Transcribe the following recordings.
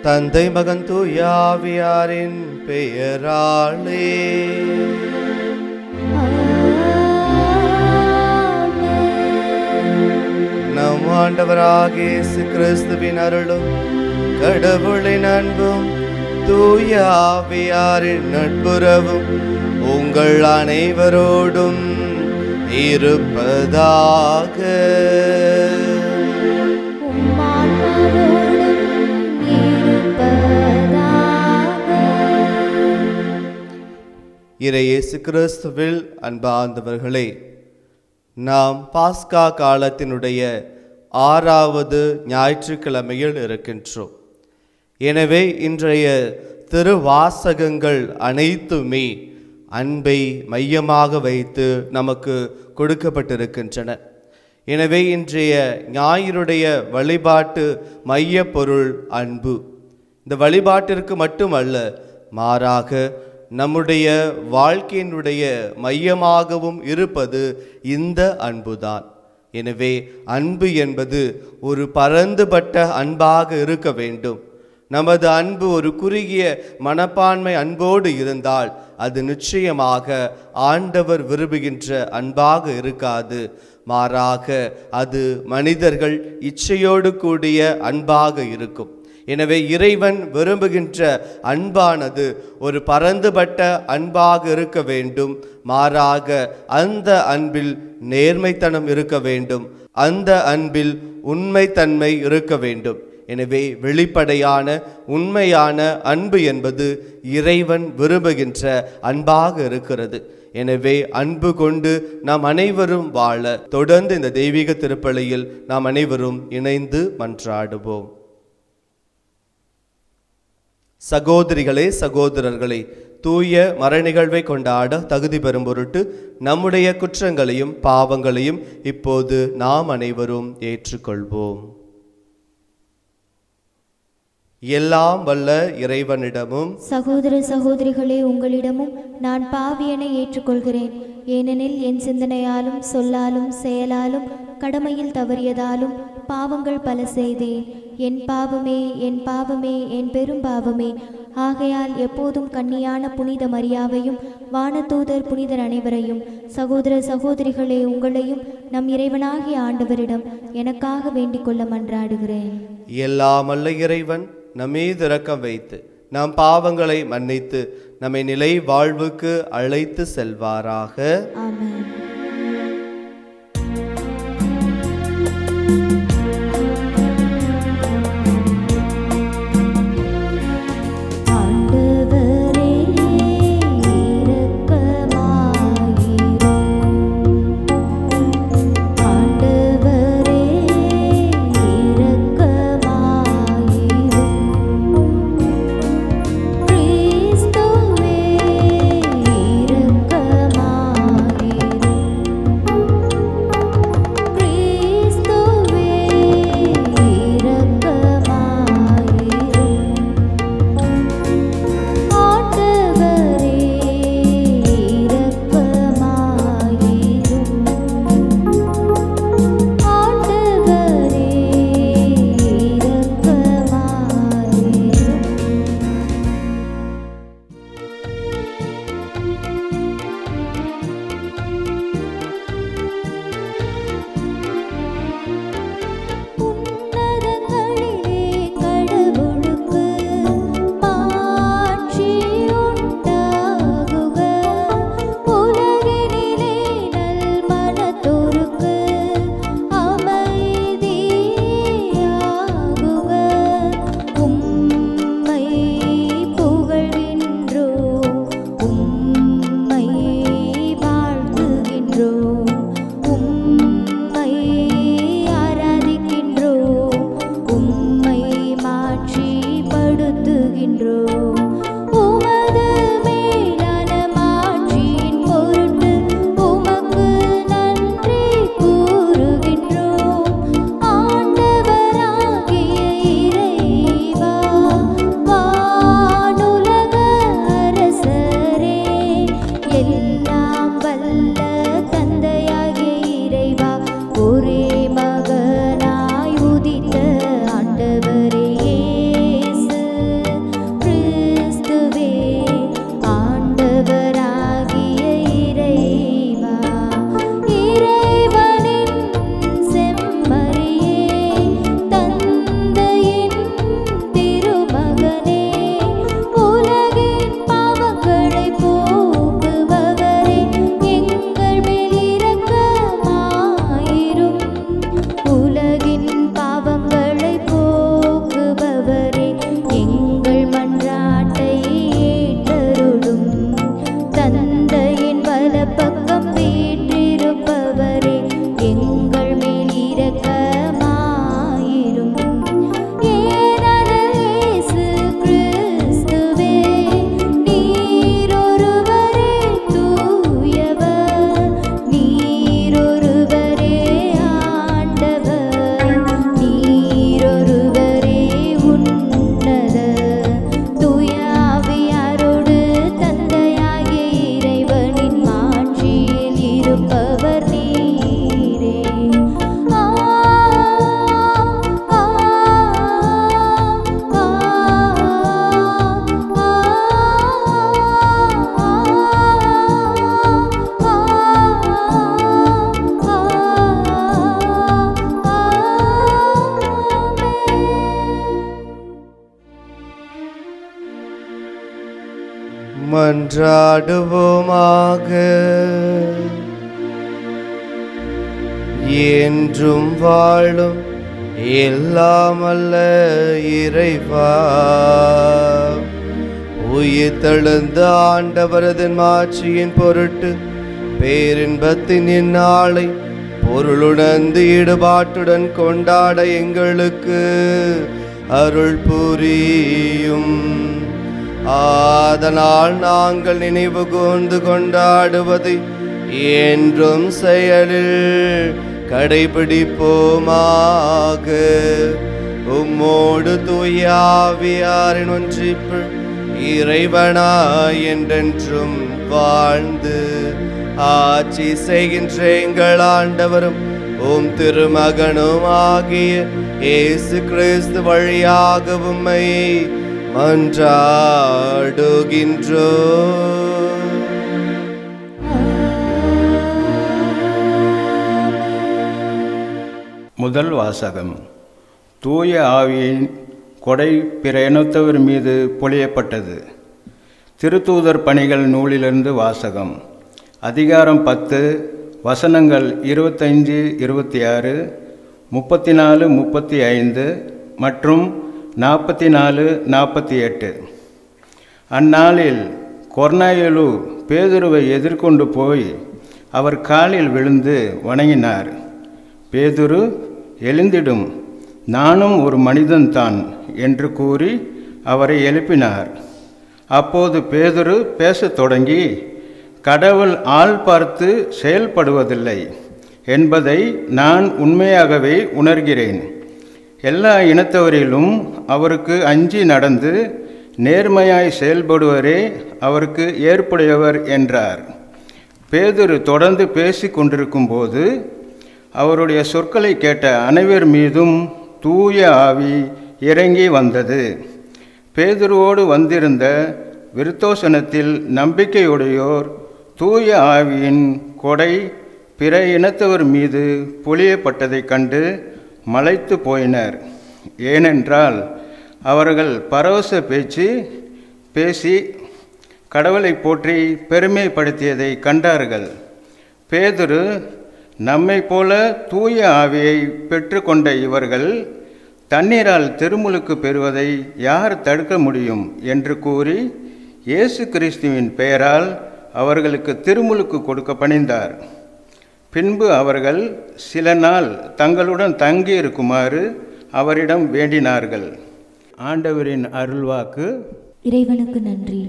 தந்தை மகன் தூயாவியாரின் பெயராலே நம் ஆண்டவராகிய இயேசு கிறிஸ்துவின் அருளும் கடவுளின் அன்பும் தூயாவியாரின் நட்புறவும் உங்கள் அனைவரோடும் இருப்பதாக இறை இயேசு கிறிஸ்துவில் அன்பார்ந்தவர்களே நாம் பாஸ்கா காலத்தினுடைய ஆறாவது ஞாயிற்றுக்கிழமையில் இருக்கின்றோம் எனவே இன்றைய திருவாசகங்கள் அனைத்துமே அன்பை மையமாக வைத்து நமக்கு கொடுக்கப்பட்டிருக்கின்றன எனவே இன்றைய ஞாயிறுடைய வழிபாட்டு மைய பொருள் அன்பு இந்த வழிபாட்டிற்கு மட்டுமல்ல மாறாக நம்முடைய வாழ்க்கையினுடைய மையமாகவும் இருப்பது இந்த அன்புதான் எனவே அன்பு என்பது ஒரு பரந்துபட்ட அன்பாக இருக்க வேண்டும் நமது அன்பு ஒரு குறுகிய மனப்பான்மை அன்போடு இருந்தால் அது நிச்சயமாக ஆண்டவர் விரும்புகின்ற அன்பாக இருக்காது மாறாக அது மனிதர்கள் இச்சையோடு கூடிய அன்பாக இருக்கும் எனவே இறைவன் விரும்புகின்ற அன்பானது ஒரு பரந்துபட்ட அன்பாக இருக்க வேண்டும் மாறாக அந்த அன்பில் நேர்மைத்தனம் இருக்க வேண்டும் அந்த அன்பில் உண்மைத்தன்மை இருக்க வேண்டும் எனவே வெளிப்படையான உண்மையான அன்பு என்பது இறைவன் விரும்புகின்ற அன்பாக இருக்கிறது எனவே அன்பு கொண்டு நாம் அனைவரும் வாழ தொடர்ந்து இந்த தெய்வீக திருப்பலியில் நாம் அனைவரும் இணைந்து மன்றாடுவோம் சகோதரிகளே சகோதரர்களே தூய மரநிகழ்வை கொண்டாட தகுதி பெறும் பொருட்டு நம்முடைய குற்றங்களையும் பாவங்களையும் இப்போது நாம் அனைவரும் ஏற்றுக்கொள்வோம் எல்லாம் வல்ல இறைவனிடமும் சகோதர சகோதரிகளே உங்களிடமும் நான் பாவியனை ஏற்றுக்கொள்கிறேன் ஏனெனில் என் சிந்தனையாலும் சொல்லாலும் செயலாலும் கடமையில் தவறியதாலும் பாவங்கள் பல செய்தேன் என் பாவமே என் பாவமே என் பெரும் பாவமே ஆகையால் எப்போதும் கன்னியான புனித மரியாவையும் வானதூதர் புனிதர் அனைவரையும் சகோதர சகோதரிகளே உங்களையும் நம் இறைவனாகிய ஆண்டவரிடம் எனக்காக வேண்டிக் கொள்ள மன்றாடுகிறேன் எல்லாம் அல்ல இறைவன் நம்மீது இரக்கம் வைத்து நம் பாவங்களை மன்னித்து நம்மை நிலை வாழ்வுக்கு அழைத்து செல்வாராக ஆமென் ஆண்டவரே இரக்கமாயிரும் ஆண்டவரே இரக்கமாயிரும் கிறிஸ்துவே இரக்கமாயிரும் மன்றாடுவோமாக என்றும் வாழும் எல்லாம் அல்ல இறைவா உயிர் தெழுந்த ஆண்டவரது மாட்சியின் பொருட்டு பேரின்பத்தின் இந்நாளை பொருளுணர்ந்து ஈடுபாட்டுடன் கொண்டாட எங்களுக்கு அருள் புரியும் ஆதலால் நாங்கள் நினைவு கூர்ந்து கொண்டாடுவதை என்றும் செயலில் கடைபிடிப்போமாக உம்மோடு தூயாவியாரின் ஒன்றிப்பு இறைவனாய் என்றென்றும் வாழ்ந்து ஆட்சி செய்கின்ற எங்கள் ஆண்டவரும் உம் திருமகனும் ஆகிய இயேசு கிறிஸ்து வழியாக உம்மை மன்றாடுகின்றோ முதல் வாசகம் தூய ஆவியின் கொடை பிற இனத்தவர் மீது பொழியப்பட்டது திருத்தூதர் பணிகள் நூலிலிருந்து வாசகம் அதிகாரம் பத்து வசனங்கள் இருபத்தைந்து இருபத்தி ஆறு முப்பத்தி நாலு முப்பத்தி ஐந்து மற்றும் நாற்பத்தி நாலு நாற்பத்தி எட்டு அந்நாளில் கொர்னாயலு பேதுருவை எதிர்கொண்டு போய் அவர் காலில் விழுந்து வணங்கினார் பேதுரு எழுந்திடும் நானும் ஒரு மனிதன்தான் என்று கூறி அவரை எழுப்பினார் அப்போது பேதுரு பேசத் தொடங்கி கடவுள் ஆள் பார்த்து செயல்படுவதில்லை என்பதை நான் உண்மையாகவே உணர்கிறேன் எல்லா இனத்தவரிலும் அவருக்கு அஞ்சி நடந்து நேர்மையாய் செயல்படுவரே அவருக்கு ஏற்புடையவர் என்றார் பேதுரு தொடர்ந்து பேசிக் கொண்டிருக்கும்போது அவருடைய சொற்களை கேட்ட அனைவர் மீதும் தூய ஆவி இறங்கி வந்தது பேதுருவோடு வந்திருந்த விருத்தோசனத்தில் நம்பிக்கையுடையோர் தூய ஆவியின் கொடை பிற இனத்தவர் மீது பொழியப்பட்டதைக் கண்டு மலைத்து போயினர் ஏனென்றால் அவர்கள் பரவச பேச்சு பேசி கடவுளை போற்றி பெருமைப்படுத்தியதை கண்டார்கள் பேதுரு நம்மை போல தூய ஆவியை பெற்றுக்கொண்ட இவர்கள் தண்ணீரால் திருமுழுக்கு பெறுவதை யார் தடுக்க முடியும் என்று கூறி இயேசு கிறிஸ்துவின் பெயரால் அவர்களுக்கு திருமுழுக்கு கொடுக்க பணிந்தார் பின்பு அவர்கள் சில நாள் தங்களுடன் தங்கியிருக்குமாறு அவரிடம் வேண்டினார்கள் ஆண்டவரின் அருள்வாக்கு இறைவனுக்கு நன்றி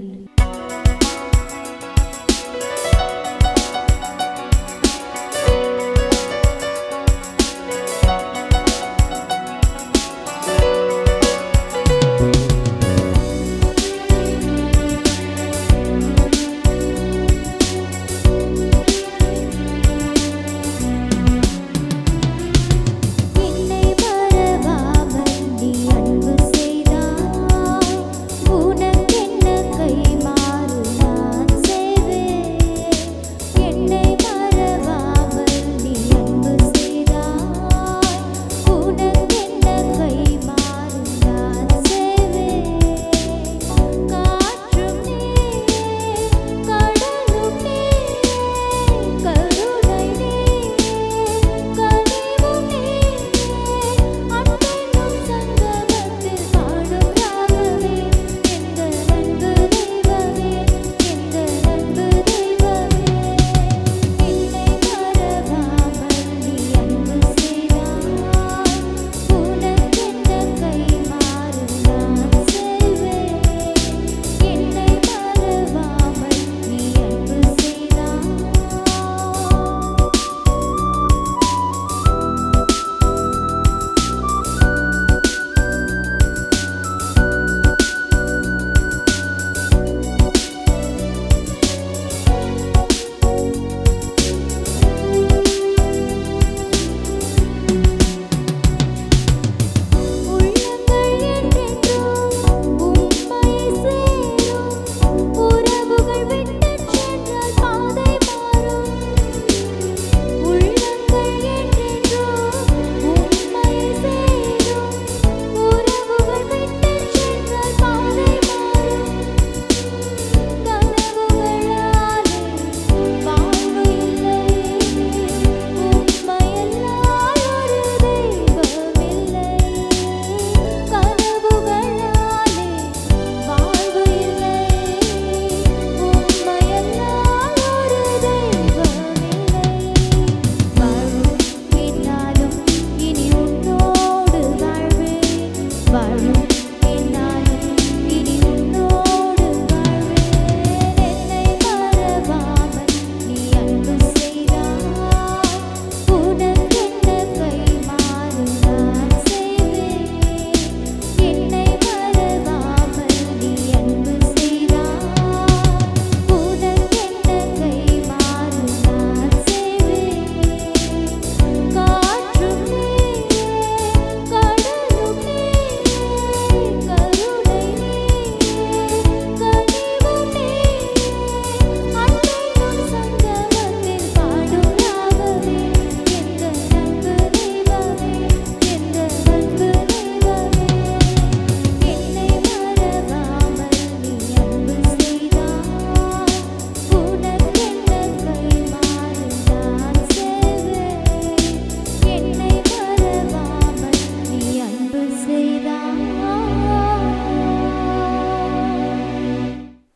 என்னை மறவாமல் நீ அன்பு செய்தாய் உனக்கென்ன கைமாறு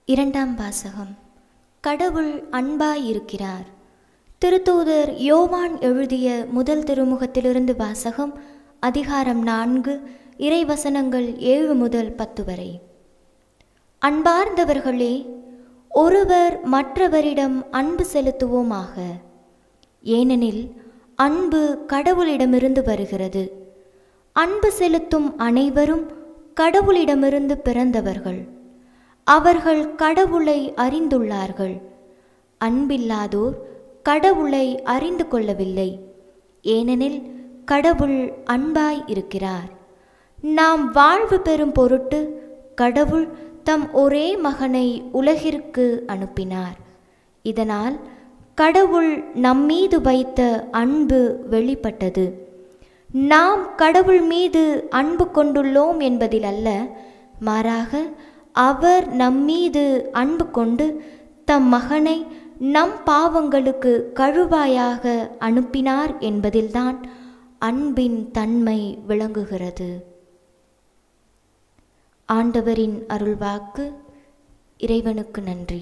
இரண்டாம் வாசகம் கடவுள் அன்பாயிருக்கிறார் திருத்தூதர் யோவான் எழுதிய முதல் திருமுகத்திலிருந்து வாசகம் அதிகாரம் நான்கு இறைவசனங்கள் ஏழு முதல் பத்து வரை அன்பார்ந்தவர்களே ஒருவர் மற்றவரிடம் அன்பு செலுத்துவோமாக ஏனெனில் அன்பு கடவுளிடமிருந்து வருகிறது அன்பு செலுத்தும் அனைவரும் கடவுளிடமிருந்து பிறந்தவர்கள் அவர்கள் கடவுளை அறிந்துள்ளார்கள் அன்பில்லாதோர் கடவுளை அறிந்து கொள்ளவில்லை ஏனெனில் கடவுள் அன்பாய் இருக்கிறார் நாம் வாழ்வு பெறும் பொருட்டு கடவுள் தம் ஒரே மகனை உலகிற்கு அனுப்பினார் இதனால் கடவுள் நம்மீது வைத்த அன்பு வெளிப்பட்டது நாம் கடவுள் மீது அன்பு கொண்டுள்ளோம் என்பதில் அல்ல மாறாக அவர் நம்மீது அன்பு கொண்டு தம் மகனை நம் பாவங்களுக்கு கழுவாயாக அனுப்பினார் என்பதில்தான் அன்பின் தன்மை விளங்குகிறது ஆண்டவரின் அருள்வாக்கு இறைவனுக்கு நன்றி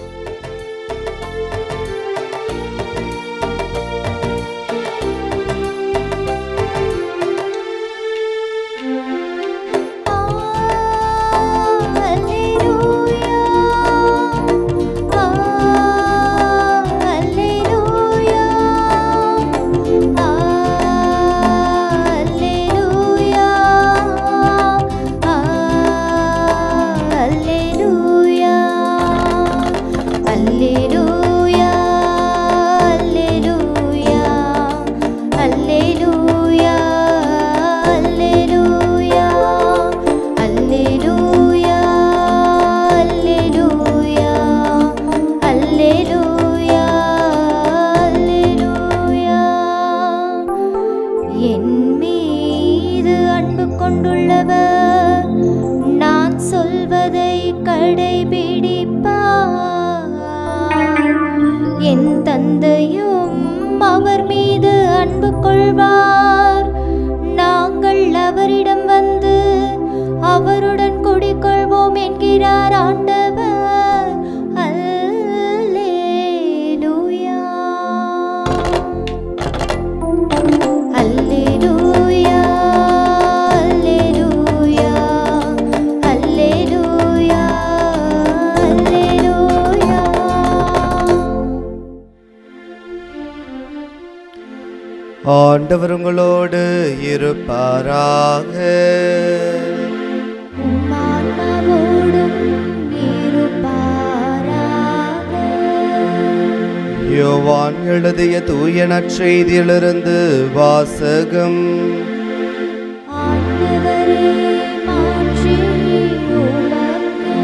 என் மீது அன்பு கொண்டுள்ளவர் நான் சொல்வதை கடைபிடிப்பார் என் தந்தையும் அவர் மீது அன்பு கொள்வார் நாங்கள் அவரிடம் வந்து அவருடன் குடிக்கொள்வோம் என்கிறார் ஆண்டவர் அல்லேலூயா அல்லேலூயா அல்லேலூயா அல்லேலூயா அல்லேலூயா ஆண்டவர் உங்களோடு இருப்பாராக உம்மான்மாவோடும் இருப்பாராக. யோவான் எழுதிய தூய நற்செய்தியிலிருந்து வாசகம் ஆண்டவரே, மாட்சி உமக்கு.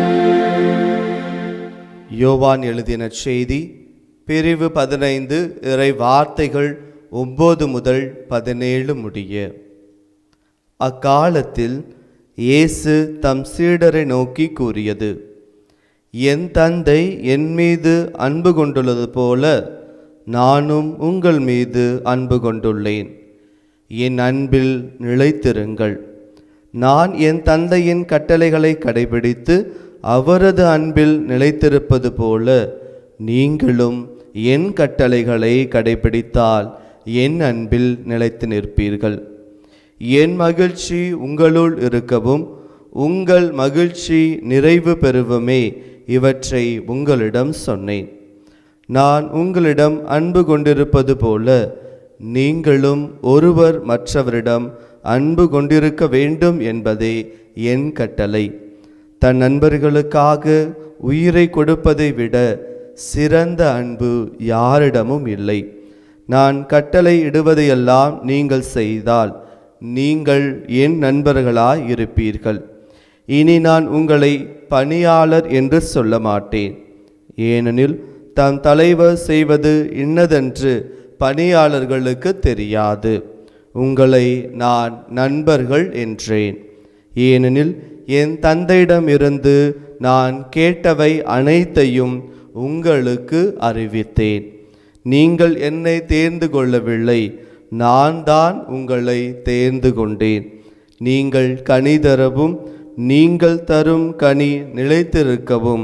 யோவான் எழுதிய நற்செய்தி பிரிவு பதினைந்து இறை வார்த்தைகள் ஒன்பது முதல் பதினேழு முடிய அக்காலத்தில் இயேசு தம் சீடரை நோக்கி கூறியது என் தந்தை என் மீது அன்பு கொண்டுள்ளது போல நானும் உங்கள் மீது அன்பு கொண்டுள்ளேன் என் அன்பில் நிலைத்திருங்கள் நான் என் தந்தையின் கட்டளைகளை கடைபிடித்து அவரது அன்பில் நிலைத்திருப்பது போல நீங்களும் என் கட்டளைகளை கடைபிடித்தால் என் அன்பில் நிலைத்து நிற்பீர்கள் என் மகிழ்ச்சி உங்களுள் இருக்கவும் உங்கள் மகிழ்ச்சி நிறைவு பெறுவமே இவற்றை உங்களிடம் சொன்னேன் நான் உங்களிடம் அன்பு கொண்டிருப்பது போல நீங்களும் ஒருவர் மற்றவரிடம் அன்பு கொண்டிருக்க வேண்டும் என்பதே என் கட்டளை தன் நண்பர்களுக்காக உயிரை கொடுப்பதை விட சிறந்த அன்பு யாரிடமும் இல்லை நான் கட்டளை இடுவதையெல்லாம் நீங்கள் செய்தால் நீங்கள் என் நண்பர்களாய் இருப்பீர்கள் இனி நான் உங்களை பணியாளர் என்று சொல்ல மாட்டேன் ஏனெனில் தம் தலைவர் செய்வது இன்னதென்று பணியாளர்களுக்கு தெரியாது உங்களை நான் நண்பர்கள் என்றேன் ஏனெனில் என் தந்தையிடமிருந்து நான் கேட்டவை அனைத்தையும் உங்களுக்கு அறிவித்தேன் நீங்கள் என்னை தேர்ந்து கொள்ளவில்லை நான் தான் உங்களை தேர்ந்து கொண்டேன் நீங்கள் கனி தரவும் நீங்கள் தரும் கனி நிலைத்திருக்கவும்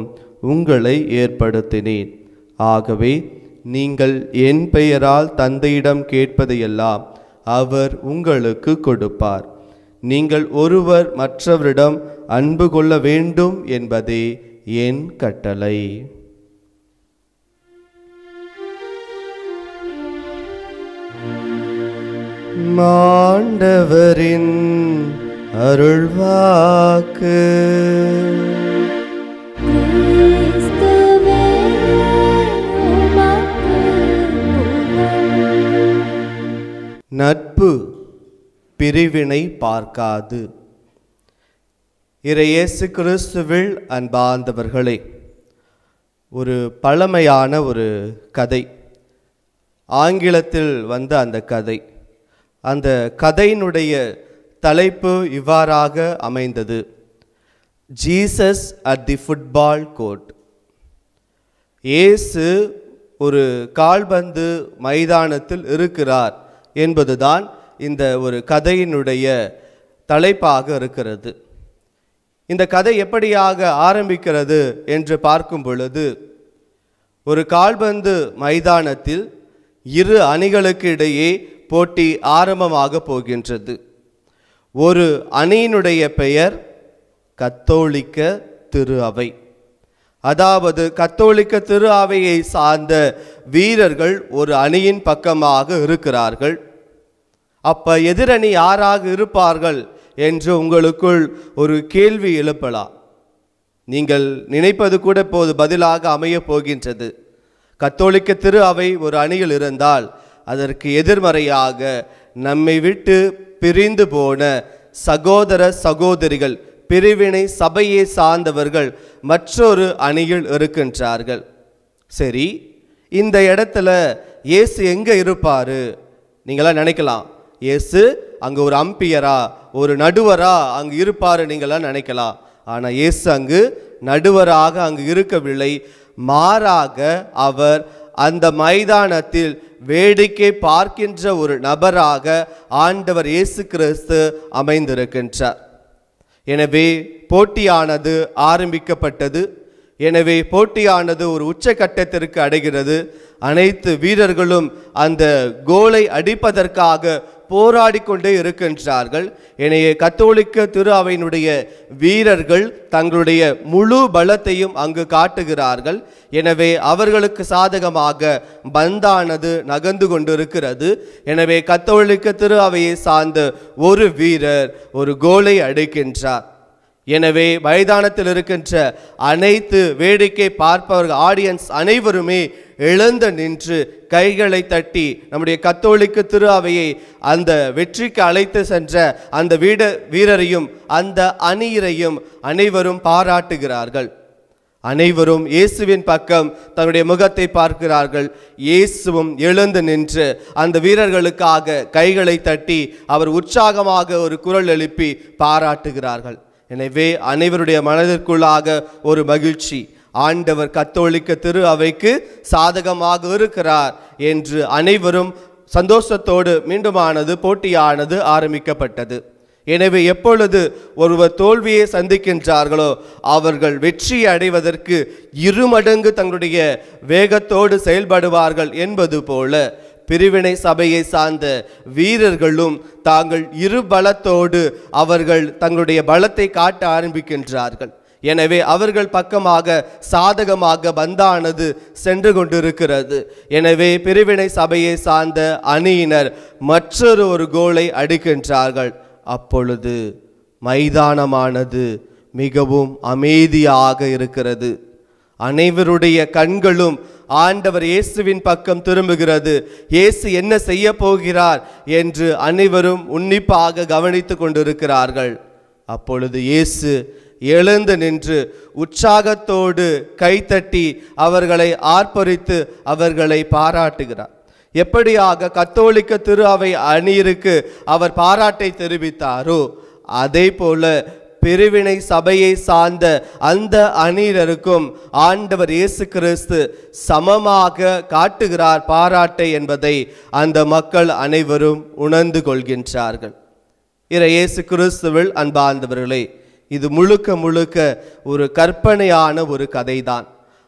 உங்களை ஏற்படுத்தினேன் ஆகவே நீங்கள் என் பெயரால் தந்தையிடம் கேட்பதையெல்லாம் அவர் உங்களுக்கு கொடுப்பார் நீங்கள் ஒருவர் மற்றவரிடம் அன்பு கொள்ள வேண்டும் என்பதே என் கட்டளை மாண்டவரின் அருள்வாக்கு கிறிஸ்துவே உமக்கு புகழ் நட்பு பிரிவினை பார்க்காது இறையேசு கிறிஸ்துவில் அன்பார்ந்தவர்களே ஒரு பழமையான ஒரு கதை ஆங்கிலத்தில் வந்த அந்த கதை அந்த கதையினுடைய தலைப்பு இவ்வாறாக அமைந்தது Jesus at the football court இயேசு ஒரு கால்பந்து மைதானத்தில் இருக்கிறார் என்பதுதான் இந்த ஒரு கதையினுடைய தலைப்பாக இருக்கிறது இந்த கதை எப்படியாக ஆரம்பிக்கிறது என்று பார்க்கும் பொழுது ஒரு கால்பந்து மைதானத்தில் இரு அணிகளுக்கு இடையே போட்டி ஆரம்பமாக போகின்றது ஒரு அணியினுடைய பெயர் கத்தோலிக்க திரு அவை அதாவது கத்தோலிக்க திரு அவையை சார்ந்த வீரர்கள் ஒரு அணியின் பக்கமாக இருக்கிறார்கள் அப்ப எதிரணி யாராக இருப்பார்கள் என்று உங்களுக்குள் ஒரு கேள்வி எழுப்பலாம் நீங்கள் நினைப்பது கூட இப்போது பதிலாக அமையப் போகின்றது கத்தோலிக்க திரு அவை ஒரு அணியில் இருந்தால் அதற்கு எதிர்மறையாக நம்மை விட்டு பிரிந்து போன சகோதர சகோதரிகள் பிரிவினை சபையை சார்ந்தவர்கள் மற்றொரு அணியில் இருக்கின்றார்கள் சரி இந்த இடத்துல இயேசு எங்க இருப்பாரு நீங்களாம் நினைக்கலாம் இயேசு அங்க ஒரு அம்பியரா ஒரு நடுவரா அங்கு இருப்பாரு நீங்களாம் நினைக்கலாம் ஆனா இயேசு அங்கு நடுவராக அங்கு இருக்கவில்லை மாறாக அவர் அந்த மைதானத்தில் வேடிக்கை பார்க்கின்ற ஒரு நபராக ஆண்டவர் இயேசு கிறிஸ்து அமைந்திருக்கின்றார் எனவே போட்டியானது ஆரம்பிக்கப்பட்டது எனவே போட்டியானது ஒரு உச்சக்கட்டத்திற்கு அடைகிறது அனைத்து வீரர்களும் அந்த கோலை அடிப்பதற்காக போராடி கொண்டே இருக்கின்றார்கள் எனவே கத்தோலிக்க திரு அவையினுடைய வீரர்கள் தங்களுடைய முழு பலத்தையும் அங்கு காட்டுகிறார்கள் எனவே அவர்களுக்கு சாதகமாக பந்தானது நகர்ந்து கொண்டிருக்கிறது எனவே கத்தோலிக்க திரு அவையை சார்ந்த ஒரு வீரர் ஒரு கோலை அடிக்கின்றார் எனவே மைதானத்தில் இருக்கின்ற அனைத்து வேடிக்கை பார்ப்பவர்கள் ஆடியன்ஸ் அனைவருமே எழுந்து நின்று கைகளை தட்டி நம்முடைய கத்தோலிக்க திரு அவையை அந்த வெற்றிக்கு அழைத்து சென்ற அந்த வீட வீரரையும் அந்த அணியரையும் அனைவரும் பாராட்டுகிறார்கள் அனைவரும் இயேசுவின் பக்கம் தன்னுடைய முகத்தை பார்க்கிறார்கள் இயேசுவும் எழுந்து நின்று அந்த வீரர்களுக்காக கைகளை தட்டி அவர் உற்சாகமாக ஒரு குரல் எழுப்பி பாராட்டுகிறார்கள் எனவே அனைவருடைய மனதிற்குள்ளாக ஒரு மகிழ்ச்சி ஆண்டவர் கத்தோலிக்க திரு அவைக்கு சாதகமாக இருக்கிறார் என்று அனைவரும் சந்தோஷத்தோடு மீண்டுமானது போட்டியானது ஆரம்பிக்கப்பட்டது எனவே எப்பொழுது ஒருவர் தோல்வியை சந்திக்கின்றார்களோ அவர்கள் வெற்றி அடைவதற்கு இருமடங்கு தங்களுடைய வேகத்தோடு செயல்படுவார்கள் என்பது போல பிரிவினை சபையை சார்ந்த வீரர்களும் தாங்கள் இரு பலத்தோடு அவர்கள் தங்களுடைய பலத்தை காட்ட ஆரம்பிக்கின்றார்கள் எனவே அவர்கள் பக்கமாக சாதகமாக பந்தானது சென்று கொண்டிருக்கிறது எனவே பிரிவினை சபையை சார்ந்த அணியினர் மற்றொரு ஒரு கோலை அடிக்கின்றார்கள் அப்பொழுது மைதானமானது மிகவும் அமைதியாக இருக்கிறது அனைவருடைய கண்களும் ஆண்டவர் இயேசுவின் பக்கம் திரும்புகிறது இயேசு என்ன செய்ய போகிறார் என்று அனைவரும் உன்னிப்பாக கவனித்து கொண்டிருக்கிறார்கள் அப்பொழுது இயேசு எழுந்து நின்று உற்சாகத்தோடு கைத்தட்டி அவர்களை ஆர்ப்பரித்து அவர்களை பாராட்டுகிறார் எப்படியாக கத்தோலிக்க திரு அவை அணியிற்கு அவர் பாராட்டை தெரிவித்தாரோ அதே போல பிரிவினை சபையை சார்ந்த அந்த அணியினருக்கும் ஆண்டவர் இயேசு கிறிஸ்து சமமாக காட்டுகிறார் பாராட்டை என்பதை அந்த மக்கள் அனைவரும் உணர்ந்து கொள்கின்றார்கள் இறை இயேசு கிறிஸ்துவில் அன்பார்ந்தவர்களே இது முழுக்க முழுக்க ஒரு கற்பனையான ஒரு கதைதான்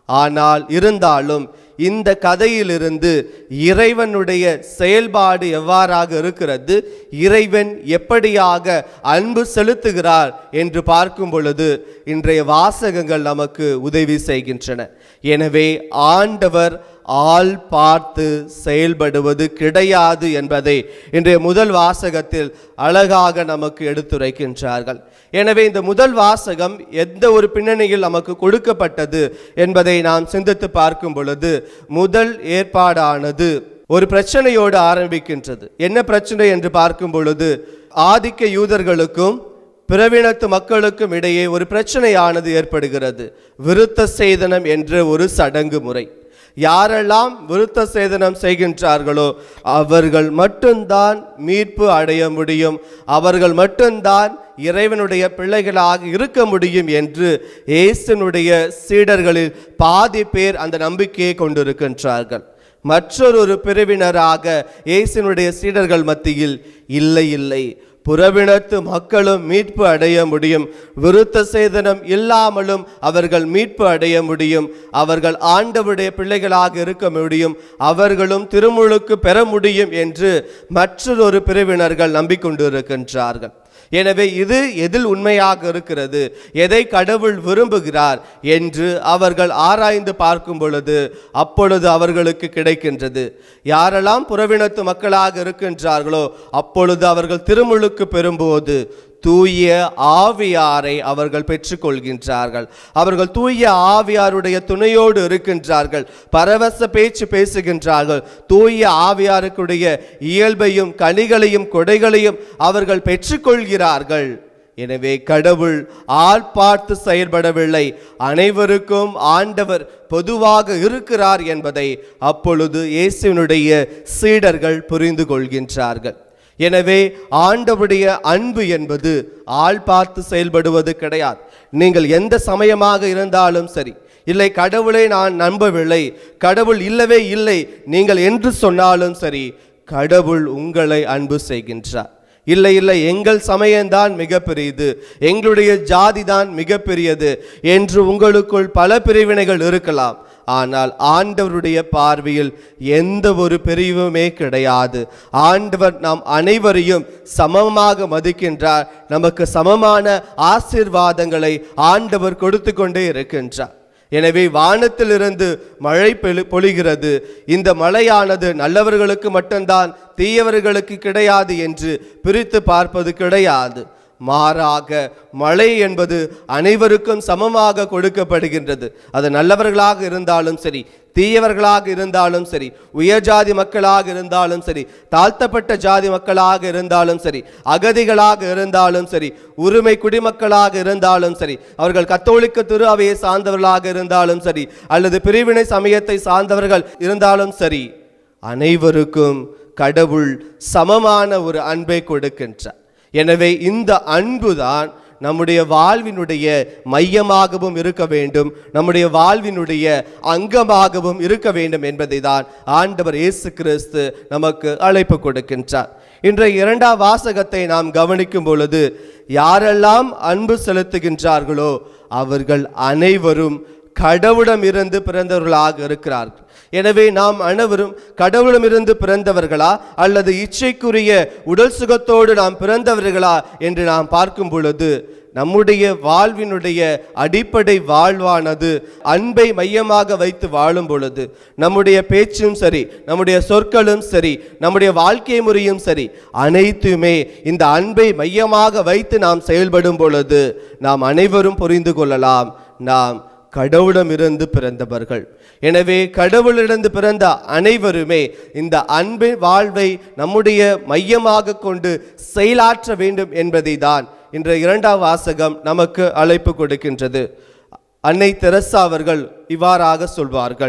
ஆனால் இருந்தாலும் இந்த கதையிலிருந்து இறைவனுடைய செயல்பாடு எவ்வாறாக இருக்கிறது இறைவன் எப்படியாக அன்பு செலுத்துகிறார் என்று பார்க்கும் பொழுது இன்றைய வாசகங்கள் நமக்கு உதவி செய்கின்றன எனவே ஆண்டவர் ஆள் பார்த்து செயல்படுவது கிடையாது என்பதை இன்றைய முதல் வாசகத்தில் அழகாக நமக்கு எடுத்துரைக்கின்றார்கள் எனவே இந்த முதல் வாசகம் எந்த ஒரு பின்னணியில் நமக்கு கொடுக்கப்பட்டது என்பதை நாம் சிந்தித்து பார்க்கும் பொழுது முதல் ஏற்பாடானது ஒரு பிரச்சனையோடு ஆரம்பிக்கின்றது என்ன பிரச்சனை என்று பார்க்கும் பொழுது ஆதிக்க யூதர்களுக்கும் பிறவினத்து மக்களுக்கும் இடையே ஒரு பிரச்சனையானது ஏற்படுகிறது விருத்த சேதனம் என்ற ஒரு சடங்கு முறை யாரெல்லாம் விருத்த சேதனம் செய்கின்றார்களோ அவர்கள் மட்டும்தான் மீட்பு அடைய முடியும் அவர்கள் மட்டும்தான் இறைவனுடைய பிள்ளைகளாக இருக்க முடியும் என்று இயேசுனுடைய சீடர்களில் பாதி பேர் அந்த நம்பிக்கையை கொண்டிருக்கின்றார்கள் மற்றொரு பிரிவினராக இயேசுனுடைய சீடர்கள் மத்தியில் இல்லை இல்லை புறவினத்து மக்களும் மீட்பு அடைய முடியும் விருத்த சேதனம் இல்லாமலும் அவர்கள் மீட்பு அடைய முடியும் அவர்கள் ஆண்டவருடைய பிள்ளைகளாக இருக்க முடியும் அவர்களும் திருமுழுக்கு பெற முடியும் என்று மற்றொரு பிரிவினர்கள் நம்பிக்கொண்டிருக்கின்றார்கள் எனவே இது எதில் உண்மையாக இருக்கிறது எதை கடவுள் விரும்புகிறார் என்று அவர்கள் ஆராய்ந்து பார்க்கும் பொழுது அப்பொழுது அவர்களுக்கு கிடைக்கின்றது யாரெல்லாம் புறவினத்து மக்களாக இருக்கின்றார்களோ அப்பொழுது அவர்கள் திருமுழுக்கு பெறும்போது தூய ஆவியாரை அவர்கள் பெற்றுக்கொள்கின்றார்கள் அவர்கள் தூய ஆவியாருடைய துணையோடு இருக்கின்றார்கள் பரவச பேச்சு பேசுகின்றார்கள் தூய ஆவியாருக்குடைய இயல்பையும் கனிகளையும் கொடைகளையும் அவர்கள் பெற்றுக்கொள்கிறார்கள் எனவே கடவுள் ஆள் பார்த்து செயல்படவில்லை அனைவருக்கும் ஆண்டவர் பொதுவாக இருக்கிறார் என்பதை அப்பொழுது இயேசுவினுடைய சீடர்கள் புரிந்து கொள்கின்றார்கள் எனவே ஆண்டவருடைய அன்பு என்பது ஆள் பார்த்து செயல்படுவது கிடையாது நீங்கள் எந்த சமயமாக இருந்தாலும் சரி இல்லை கடவுளை நான் நம்பவில்லை கடவுள் இல்லவே இல்லை நீங்கள் என்று சொன்னாலும் சரி கடவுள் உங்களை அன்பு செய்கின்றார் இல்லை இல்லை எங்கள் சமயம்தான் மிகப்பெரியது எங்களுடைய ஜாதி தான் மிகப்பெரியது என்று உங்களுக்குள் பல பிரிவினைகள் இருக்கலாம் ஆனால் ஆண்டவருடைய பார்வையில் எந்த ஒரு பிரிவுமே கிடையாது ஆண்டவர் நாம் அனைவரையும் சமமாக மதிக்கின்றார் நமக்கு சமமான ஆசீர்வாதங்களை ஆண்டவர் கொடுத்து கொண்டே இருக்கின்றார் எனவே வானத்திலிருந்து மழை பெழு பொழிகிறது இந்த மழையானது நல்லவர்களுக்கு மட்டும்தான் தீயவர்களுக்கு கிடையாது என்று பிரித்து பார்ப்பது கிடையாது மாறாக மழை என்பது அனைவருக்கும் சமமாக கொடுக்கப்படுகின்றது அது நல்லவர்களாக இருந்தாலும் சரி தீயவர்களாக இருந்தாலும் சரி உயர்ஜாதி மக்களாக இருந்தாலும் சரி தாழ்த்தப்பட்ட ஜாதி மக்களாக இருந்தாலும் சரி அகதிகளாக இருந்தாலும் சரி உரிமை குடிமக்களாக இருந்தாலும் சரி அவர்கள் கத்தோலிக்க திரு அவையை சார்ந்தவர்களாக இருந்தாலும் சரி அல்லது பிரிவினை சமயத்தை சார்ந்தவர்கள் இருந்தாலும் சரி அனைவருக்கும் கடவுள் சமமான ஒரு அன்பை கொடுக்கின்றார் எனவே இந்த அன்புதான் நம்முடைய வாழ்வினுடைய மையமாகவும் இருக்க வேண்டும் நம்முடைய வாழ்வினுடைய அங்கமாகவும் இருக்க வேண்டும் என்பதை தான் ஆண்டவர் இயேசு கிறிஸ்து நமக்கு அழைப்பு கொடுக்கின்றார் இன்றைய இரண்டாம் வாசகத்தை நாம் கவனிக்கும் பொழுது யாரெல்லாம் அன்பு செலுத்துகின்றார்களோ அவர்கள் அனைவரும் கடவுளமிருந்து பிறந்தவர்களாக இருக்கிறார்கள் எனவே நாம் அனைவரும் கடவுளமிருந்து பிறந்தவர்களா அல்லது இச்சைக்குரிய உடல் சுகத்தோடு நாம் பிறந்தவர்களா என்று நாம் பார்க்கும் பொழுது நம்முடைய வாழ்வினுடைய அடிப்படை வாழ்வானது அன்பை மையமாக வைத்து வாழும் பொழுது நம்முடைய பேச்சும் சரி நம்முடைய சொற்களும் சரி நம்முடைய வாழ்க்கை முறையும் சரி அனைத்துமே இந்த அன்பை மையமாக வைத்து நாம் செயல்படும் பொழுது நாம் அனைவரும் புரிந்து கொள்ளலாம் நாம் கடவுளமிருந்து பிறந்தவர்கள் எனவே கடவுளிடந்து பிறந்த அனைவருமே இந்த அன்பின் வாழ்வை நம்முடைய மையமாக கொண்டு செயலாற்ற வேண்டும் என்பதை தான் இன்றைய இரண்டாம் வாசகம் நமக்கு அழைப்பு கொடுக்கின்றது அன்னை தெரசா அவர்கள் இவ்வாறாக சொல்வார்கள்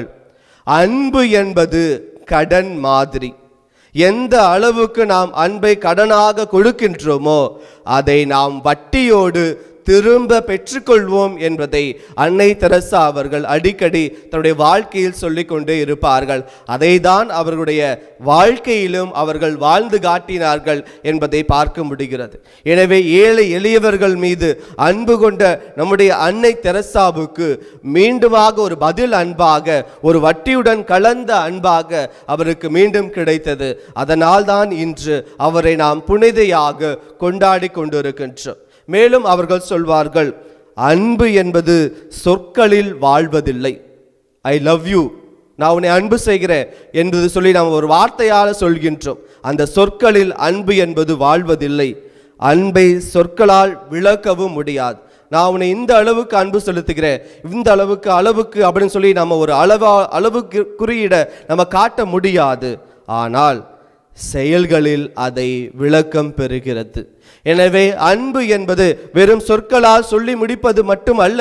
அன்பு என்பது கடன் மாதிரி எந்த அளவுக்கு நாம் அன்பை கடனாக கொடுக்கின்றோமோ அதை நாம் வட்டியோடு திரும்ப பெற்றுக்கொள்வோம் என்பதை அன்னை தெரசா அவர்கள் அடிக்கடி தன்னுடைய வாழ்க்கையில் சொல்லிக் கொண்டே இருப்பார்கள் அதை தான் அவர்களுடைய வாழ்க்கையிலும் அவர்கள் வாழ்ந்து காட்டினார்கள் என்பதை பார்க்க முடிகிறது எனவே ஏழை எளியவர்கள் மீது அன்பு கொண்ட நம்முடைய அன்னை தெரசாவுக்கு மீண்டுமாக ஒரு பதில் அன்பாக ஒரு வட்டியுடன் கலந்த அன்பாக அவருக்கு மீண்டும் கிடைத்தது அதனால் தான் இன்று அவரை நாம் புனிதையாக கொண்டாடி கொண்டிருக்கின்றோம் மேலும் அவர்கள் சொல்வார்கள் அன்பு என்பது சொற்களில் வாழ்வதில்லை ஐ லவ் யூ நான் உன்னை அன்பு செய்கிறேன் என்பது சொல்லி நாம் ஒரு வார்த்தையால் சொல்கின்றோம் அந்த சொற்களில் அன்பு என்பது வாழ்வதில்லை அன்பை சொற்களால் விளக்கவும் முடியாது நான் உன்னை இந்த அளவுக்கு அன்பு செலுத்துகிறேன் இந்த அளவுக்கு அளவுக்கு அப்படின்னு சொல்லி நம்ம ஒரு அளவா அளவுக்கு குறியிட நம்ம காட்ட முடியாது ஆனால் செயல்களில் அதை விளக்கம் பெறுகிறது எனவே அன்பு என்பது வெறும் சொற்களால் சொல்லி முடிப்பது மட்டுமல்ல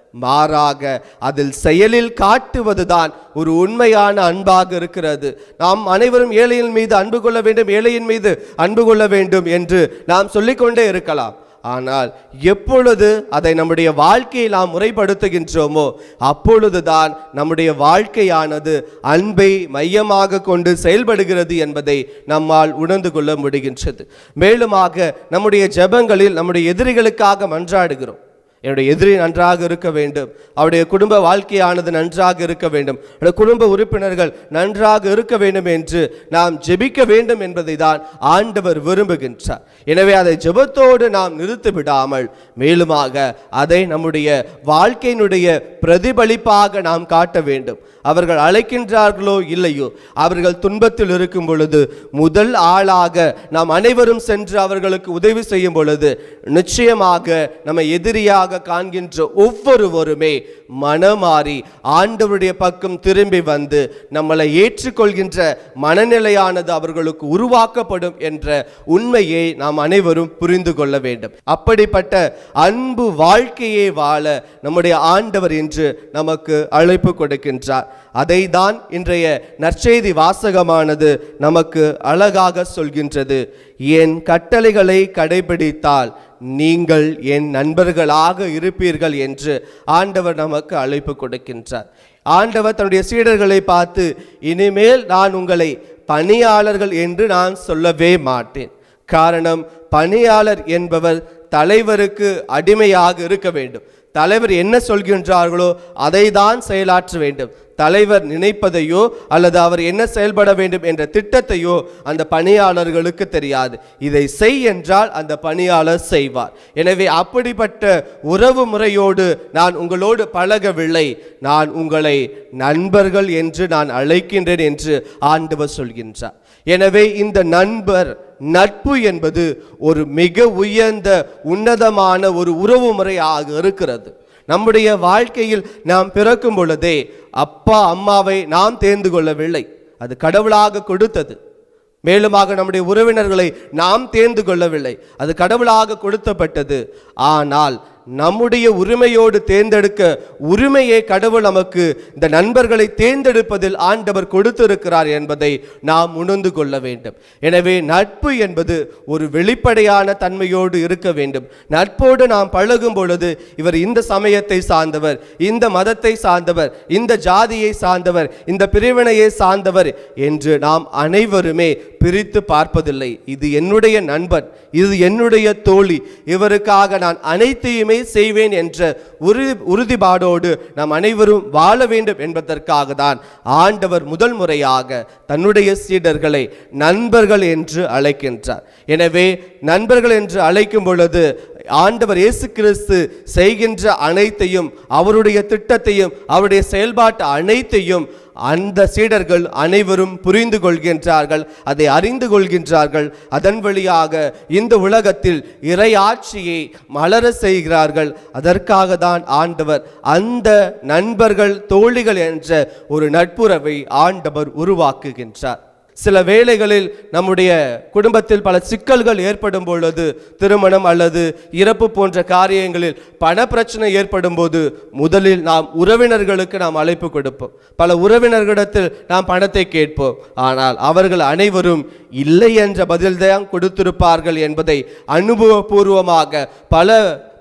மாறாக அதில் செயலில் காட்டுவதுதான் ஒரு உண்மையான அன்பாக இருக்கிறது நாம் அனைவரும் ஏழையின் மீது அன்பு கொள்ள வேண்டும் ஏழையின் மீது அன்பு கொள்ள வேண்டும் என்று நாம் சொல்லிக்கொண்டே இருக்கலாம் ஆனால் எப்பொழுது அதை நம்முடைய வாழ்க்கையில் நாம் முறைப்படுத்துகின்றோமோ அப்பொழுதுதான் நம்முடைய வாழ்க்கையானது அன்பை மையமாக கொண்டு செயல்படுகிறது என்பதை நம்மால் உணர்ந்து கொள்ள முடிகின்றது மேலுமாக நம்முடைய ஜெபங்களில் நம்முடைய எதிரிகளுக்காக மன்றாடுகிறோம் என்னுடைய எதிரி நன்றாக இருக்க வேண்டும் அவருடைய குடும்ப வாழ்க்கையானது நன்றாக இருக்க வேண்டும் அவருடைய குடும்ப உறுப்பினர்கள் நன்றாக இருக்க வேண்டும் என்று நாம் ஜெபிக்க வேண்டும் என்பதை தான் ஆண்டவர் விரும்புகின்றார் எனவே அதை ஜெபத்தோடு நாம் நிறுத்தி விடாமல் மேலுமாக அதை நம்முடைய வாழ்க்கையினுடைய பிரதிபலிப்பாக நாம் காட்ட வேண்டும் அவர்கள் அழைக்கின்றார்களோ இல்லையோ அவர்கள் துன்பத்தில் இருக்கும் பொழுது முதல் ஆளாக நாம் அனைவரும் சென்று அவர்களுக்கு உதவி செய்யும் பொழுது நிச்சயமாக நம்ம எதிரியாக காண்கின்ற ஒவ்வொருவருமே மனமாறி ஆண்டவருடைய பக்கம் திரும்பி வந்து நம்மளை ஏற்றுக்கொள்கின்ற மனநிலையானது அவர்களுக்கு உருவாக்கப்படும் என்ற உண்மையை நாம் அனைவரும் புரிந்து கொள்ள வேண்டும் அப்படிப்பட்ட அன்பு வாழ்க்கையை வாழ நம்முடைய ஆண்டவர் இன்று நமக்கு அழைப்பு கொடுக்கின்றார் அதை தான் இன்றைய நற்செய்தி வாசகமானது நமக்கு அழகாக சொல்கின்றது என் கட்டளைகளை கடைபிடித்தால் நீங்கள் என் நண்பர்களாக இருப்பீர்கள் என்று ஆண்டவர் நமக்கு அழைப்பு கொடுக்கின்றார் ஆண்டவர் தன்னுடைய சீடர்களை பார்த்து இனிமேல் நான் உங்களை பணியாளர்கள் என்று நான் சொல்லவே மாட்டேன் காரணம் பணியாளர் என்பவர் தலைவருக்கு அடிமையாக இருக்க வேண்டும் தலைவர் என்ன சொல்கின்றார்களோ அதை தான் செயலாற்ற வேண்டும் தலைவர் நினைப்பதையோ அல்லது அவர் என்ன செயல்பட வேண்டும் என்ற திட்டத்தையோ அந்த பணியாளர்களுக்கு தெரியாது இதை செய் என்றால் அந்த பணியாளர் செய்வார் எனவே அப்படிப்பட்ட உறவு முறையோடு நான் உங்களோடு பழகவில்லை நான் உங்களை நண்பர்கள் என்று நான் அழைக்கின்றேன் என்று ஆண்டவர் சொல்கின்றார் எனவே இந்த நண்பர் நட்பு என்பது ஒரு மிக உயர்ந்த உன்னதமான ஒரு உறவு முறையாக இருக்கிறது நம்முடைய வாழ்க்கையில் நாம் பிறக்கும் பொழுதே அப்பா அம்மாவை நாம் தேர்ந்து கொள்ளவில்லை அது கடவுளாக கொடுத்தது மேலுமாக நம்முடைய உறவினர்களை நாம் தேர்ந்து கொள்ளவில்லை அது கடவுளாக கொடுத்தப்பட்டது ஆனால் நம்முடைய உரிமையோடு தேர்ந்தெடுக்க உரிமையை கடவுள் நமக்கு இந்த நண்பர்களை தேர்ந்தெடுப்பதில் ஆண்டவர் கொடுத்திருக்கிறார் என்பதை நாம் உணர்ந்து கொள்ள வேண்டும் எனவே நட்பு என்பது ஒரு வெளிப்படையான தன்மையோடு இருக்க வேண்டும் நட்போடு நாம் பழகும் பொழுது இவர் இந்த சமயத்தை சார்ந்தவர் இந்த மதத்தை சார்ந்தவர் இந்த ஜாதியை சார்ந்தவர் இந்த பிரிவினையை சார்ந்தவர் என்று நாம் அனைவருமே பிரித்து பார்ப்பதில்லை இது என்னுடைய நண்பன் இது என்னுடைய தோழி இவருக்காக நான் அனைத்தையுமே செய்வேன் என்ற உறுதி உறுதிப்பாடோடு நாம் அனைவரும் வாழ வேண்டும் என்பதற்காக தான் ஆண்டவர் முதல் முறையாக தன்னுடைய சீடர்களை நண்பர்கள் என்று அழைக்கின்றார் எனவே நண்பர்கள் என்று அழைக்கும் பொழுது ஆண்டவர் இயேசு கிறிஸ்து செய்கின்ற அனைத்தையும் அவருடைய திட்டத்தையும் அவருடைய செயல்பாட்டு அனைத்தையும் அந்த சீடர்கள் அனைவரும் புரிந்து கொள்கின்றார்கள் அதை அறிந்து கொள்கின்றார்கள் அதன் வழியாக இந்த உலகத்தில் இறையாட்சியை மலர செய்கிறார்கள் அதற்காக தான் ஆண்டவர் அந்த நண்பர்கள் தோழிகள் என்ற ஒரு நட்புறவை ஆண்டவர் உருவாக்குகின்றார் சில வேளைகளில் நம்முடைய குடும்பத்தில் பல சிக்கல்கள் ஏற்படும் பொழுது திருமணம் அல்லது இறப்பு போன்ற காரியங்களில் பண பிரச்சனை ஏற்படும் போது முதலில் நாம் உறவினர்களுக்கு நாம் அழைப்பு கொடுப்போம் பல உறவினர்களிடத்தில் நாம் பணத்தை கேட்போம் ஆனால் அவர்கள் அனைவரும் இல்லை என்ற பதில்தான் கொடுத்திருப்பார்கள் என்பதை அனுபவபூர்வமாக பல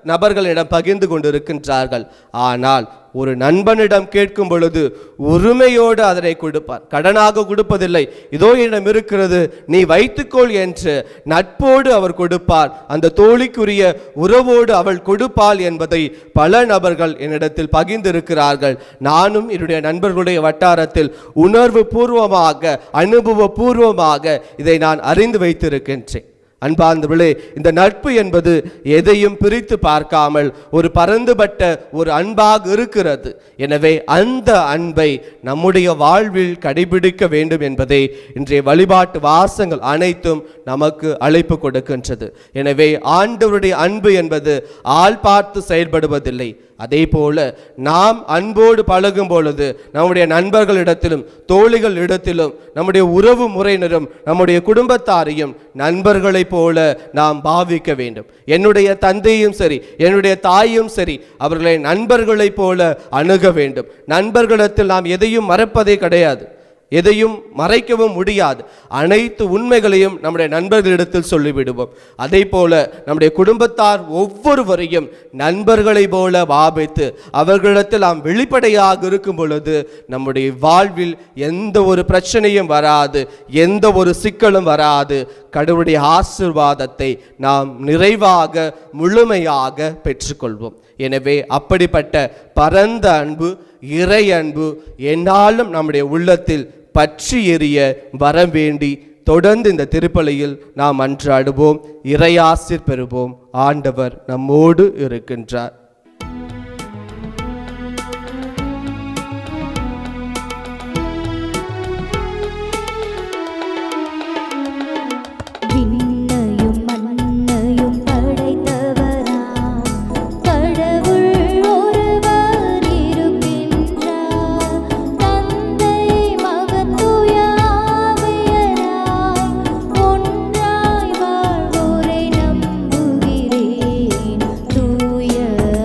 நபர்களிடம் பகிர்ந்து கொண்டிருக்கின்றார்கள் ஆனால் ஒரு நண்பனிடம் கேட்கும் பொழுது உரிமையோடு அதனை கொடுப்பார் கடனாக கொடுப்பதில்லை இதோ என்னிடம் இருக்கிறது நீ வைத்துக்கொள் என்று நட்போடு அவர் கொடுப்பார் அந்த தோழிக்குரிய உறவோடு அவள் கொடுப்பாள் என்பதை பல நபர்கள் என்னிடத்தில் பகிர்ந்திருக்கிறார்கள் நானும் என்னுடைய நண்பர்களுடைய வட்டாரத்தில் உணர்வு பூர்வமாக அனுபவ பூர்வமாக இதை நான் அறிந்து வைத்திருக்கின்றேன் அன்பார்ந்தவர்களே இந்த நட்பு என்பது எதையும் பிரித்து பார்க்காமல் ஒரு பரந்துபட்ட ஒரு அன்பாக இருக்கிறது எனவே அந்த அன்பை நம்முடைய வாழ்வில் கடைபிடிக்க வேண்டும் என்பதை இன்றைய வழிபாட்டு வாசங்கள் அனைத்தும் நமக்கு அழைப்பு கொடுக்கின்றது எனவே ஆண்டவருடைய அன்பு என்பது ஆள் பார்த்து செயல்படுவதில்லை அதே போல நாம் அன்போடு பழகும் பொழுது நம்முடைய நண்பர்களிடத்திலும் தோழிகள் இடத்திலும் நம்முடைய உறவு முறையினரும் நம்முடைய குடும்பத்தாரையும் நண்பர்களைப் போல நாம் பாவிக்க வேண்டும் என்னுடைய தந்தையும் சரி என்னுடைய தாயும் சரி அவர்களை நண்பர்களைப் போல அணுக வேண்டும் நண்பர்களிடத்தில் நாம் எதையும் மறப்பதே கிடையாது எதையும் மறைக்கவும் முடியாது அனைத்து உண்மைகளையும் நம்முடைய நண்பர்களிடத்தில் சொல்லிவிடுவோம் அதே போல நம்முடைய குடும்பத்தார் ஒவ்வொருவரையும் நண்பர்களைப் போல பாவித்து அவர்களிடத்தில் நாம் வெளிப்படையாக இருக்கும் பொழுது நம்முடைய வாழ்வில் எந்த ஒரு பிரச்சனையும் வராது எந்த ஒரு சிக்கலும் வராது கடவுளுடைய ஆசிர்வாதத்தை நாம் நிறைவாக முழுமையாக பெற்றுக்கொள்வோம் எனவே அப்படிப்பட்ட பரந்த அன்பு இறை அன்பு என்னாலும் நம்முடைய உள்ளத்தில் பற்றி எரிய வர வேண்டி தொடர்ந்து இந்த திருப்பலியில் நாம் அன்றாடுவோம் இறையாசிர் பெறுவோம் ஆண்டவர் நம்மோடு இருக்கின்றார் விண்ணையும் மண்ணையும் படைத்தவராம் கடவுள் ஒருவர் இருக்கின்றார் தந்தை மகன் தூய ஆவியராய் ஒன்றாய் வாழ்வோரை நம்புகிறேன் தூய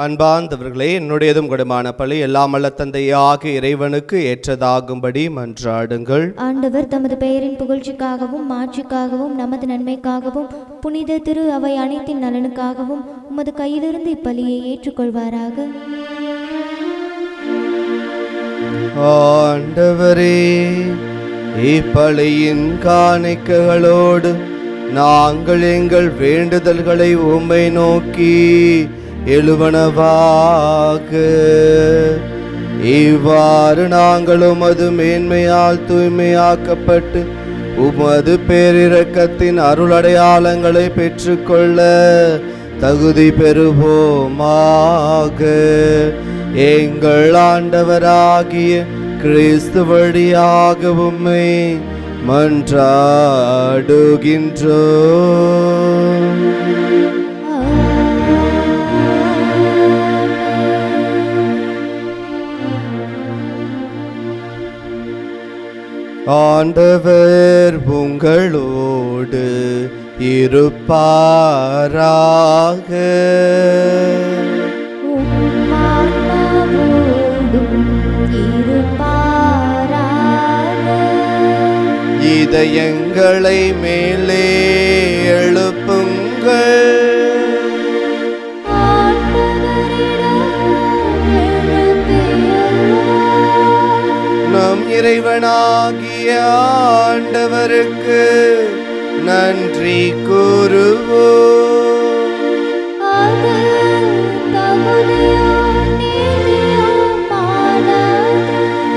அன்பார்ந்தவர்களே என்னுடையதும் குடமான பழி எல்லாம் அல்ல தந்தையாக இறைவனுக்கு ஏற்றதாகும்படி மன்றாடுங்கள் ஆண்டவர் தமது பெயரின் புகழ்ச்சிக்காகவும் மாட்சிக்காகவும் நமது நன்மைக்காகவும் புனித திரு அவை அனைத்தின் நலனுக்காகவும் உமது கையிலிருந்து இப்பலியை ஏற்றுக்கொள்வாராக ஆண்டவரே இப்பலியின் காணிக்கைகளோடு நாங்கள் எங்கள் வேண்டுதல்களை உம்மை நோக்கி எழுவனவாக இவ்வாறு நாங்கள் உமது மேன்மையால் தூய்மையாக்கப்பட்டு உமது பேரிரக்கத்தின் அருளடையாளங்களை பெற்றுக்கொள்ள தகுதி பெறுவோமாக எங்கள் ஆண்டவராகிய கிறிஸ்து வழியாக உம்மை மன்றாடுகின்றோம் ஆண்டவர் உங்களோடு இருப்பாராக உம்மான்மாவோடும் இருப்பாராக. இதயங்களை மேலே எழுப்புங்கள் நம் இறைவனாகிய ஆண்டவருக்கு நன்றி கூறுவோம் அது தகுதியும் நீதியுமானது.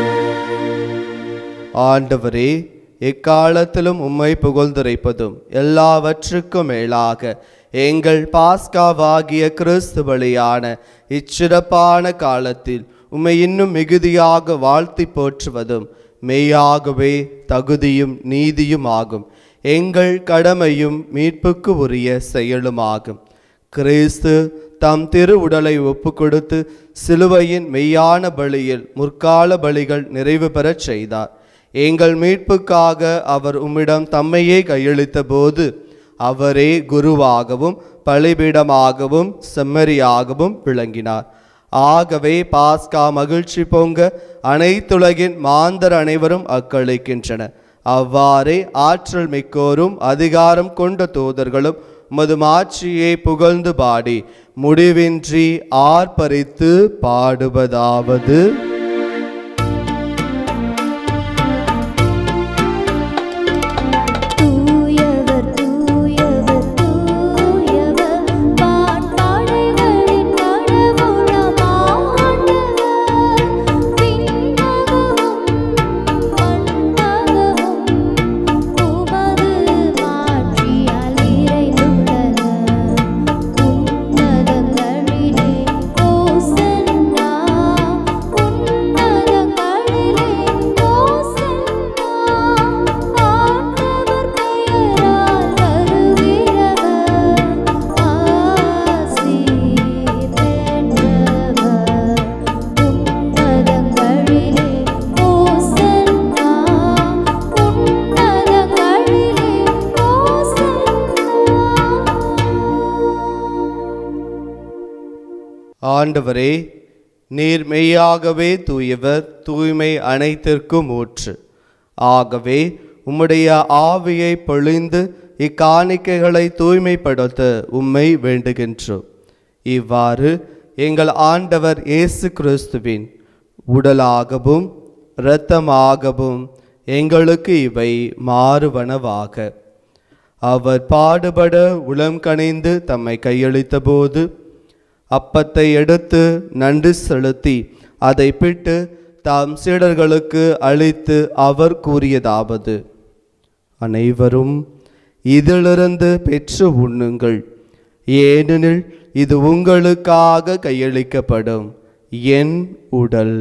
ஆண்டவரே எக்காலத்திலும் உம்மை புகழ்ந்துரைப்பதும் எல்லாவற்றுக்கும் மேலாக எங்கள் பாஸ்காவாகிய கிறிஸ்து பலியான இச்சிறப்பான காலத்தில் உம்மை இன்னும் மிகுதியாக வாழ்த்தி போற்றுவதும் மெய்யாகவே தகுதியும் நீதியும் ஆகும் எங்கள் கடமையும் மீட்புக்கு உரிய செயலுமாகும் கிறிஸ்து தம் திரு உடலை ஒப்பு கொடுத்து சிலுவையின் மெய்யான பலியில் முற்கால பலிகள் நிறைவு பெறச் செய்தார் எங்கள் மீட்புக்காக அவர் உம்மிடம் தம்மையே கையளித்த போது அவரே குருவாகவும் பலிபீடமாகவும் செம்மறியாகவும் விளங்கினார் ஆகவே பாஸ்கா மகிழ்ச்சி பொங்க அனைத்துலகின் மாந்தர் அனைவரும் அக்களிக்கின்றனர் அவ்வாறே ஆற்றல் மிக்கோரும் அதிகாரம் கொண்ட தூதர்களும் உமது மாட்சியை புகழ்ந்து பாடி முடிவின்றி ஆர்ப்பரித்து பாடுவதாவது தூயவர் தூயவர் தூயவர் வான்படைகளின் கடவுளம் ஆண்டவர் விண்ணகமும் மண்ணகமும் உமது மாட்சியால் நிறைந்துள்ளன உன்னதங்களிலே ஓசன்னா உன்னதங்களிலே ஓசன்னா ஆண்டவர் பெயரால் வருகிறவர் ஆசி பெற்றவர் உன்னதங்களிலே ஓசன்னா உன்னதங்களிலே ஓசன்னா ஆண்டவரே நீர் மெய்யாகவே தூயவர் தூய்மை அனைத்திற்கும் ஊற்று ஆகவே உம்முடைய ஆவியை பொழிந்து இக்காணிக்கைகளை தூய்மைப்படுத்த உம்மை வேண்டுகின்றோம் இவ்வாறு எங்கள் ஆண்டவர் இயேசு கிறிஸ்துவின் உடலாகவும் இரத்தமாகவும் எங்களுக்கு இவை மாறுவனவாக அவர் பாடுபட உளம் கனிந்து தம்மை கையளித்தபோது அப்பத்தை எடுத்து நன்றி செலுத்தி அதை பிட்டு தாம் சீடர்களுக்கு அளித்து அவர் கூறியதாவது அனைவரும் இதிலிருந்து பெற்று உண்ணுங்கள் ஏனெனில் இது உங்களுக்காக கையளிக்கப்படும் என் உடல்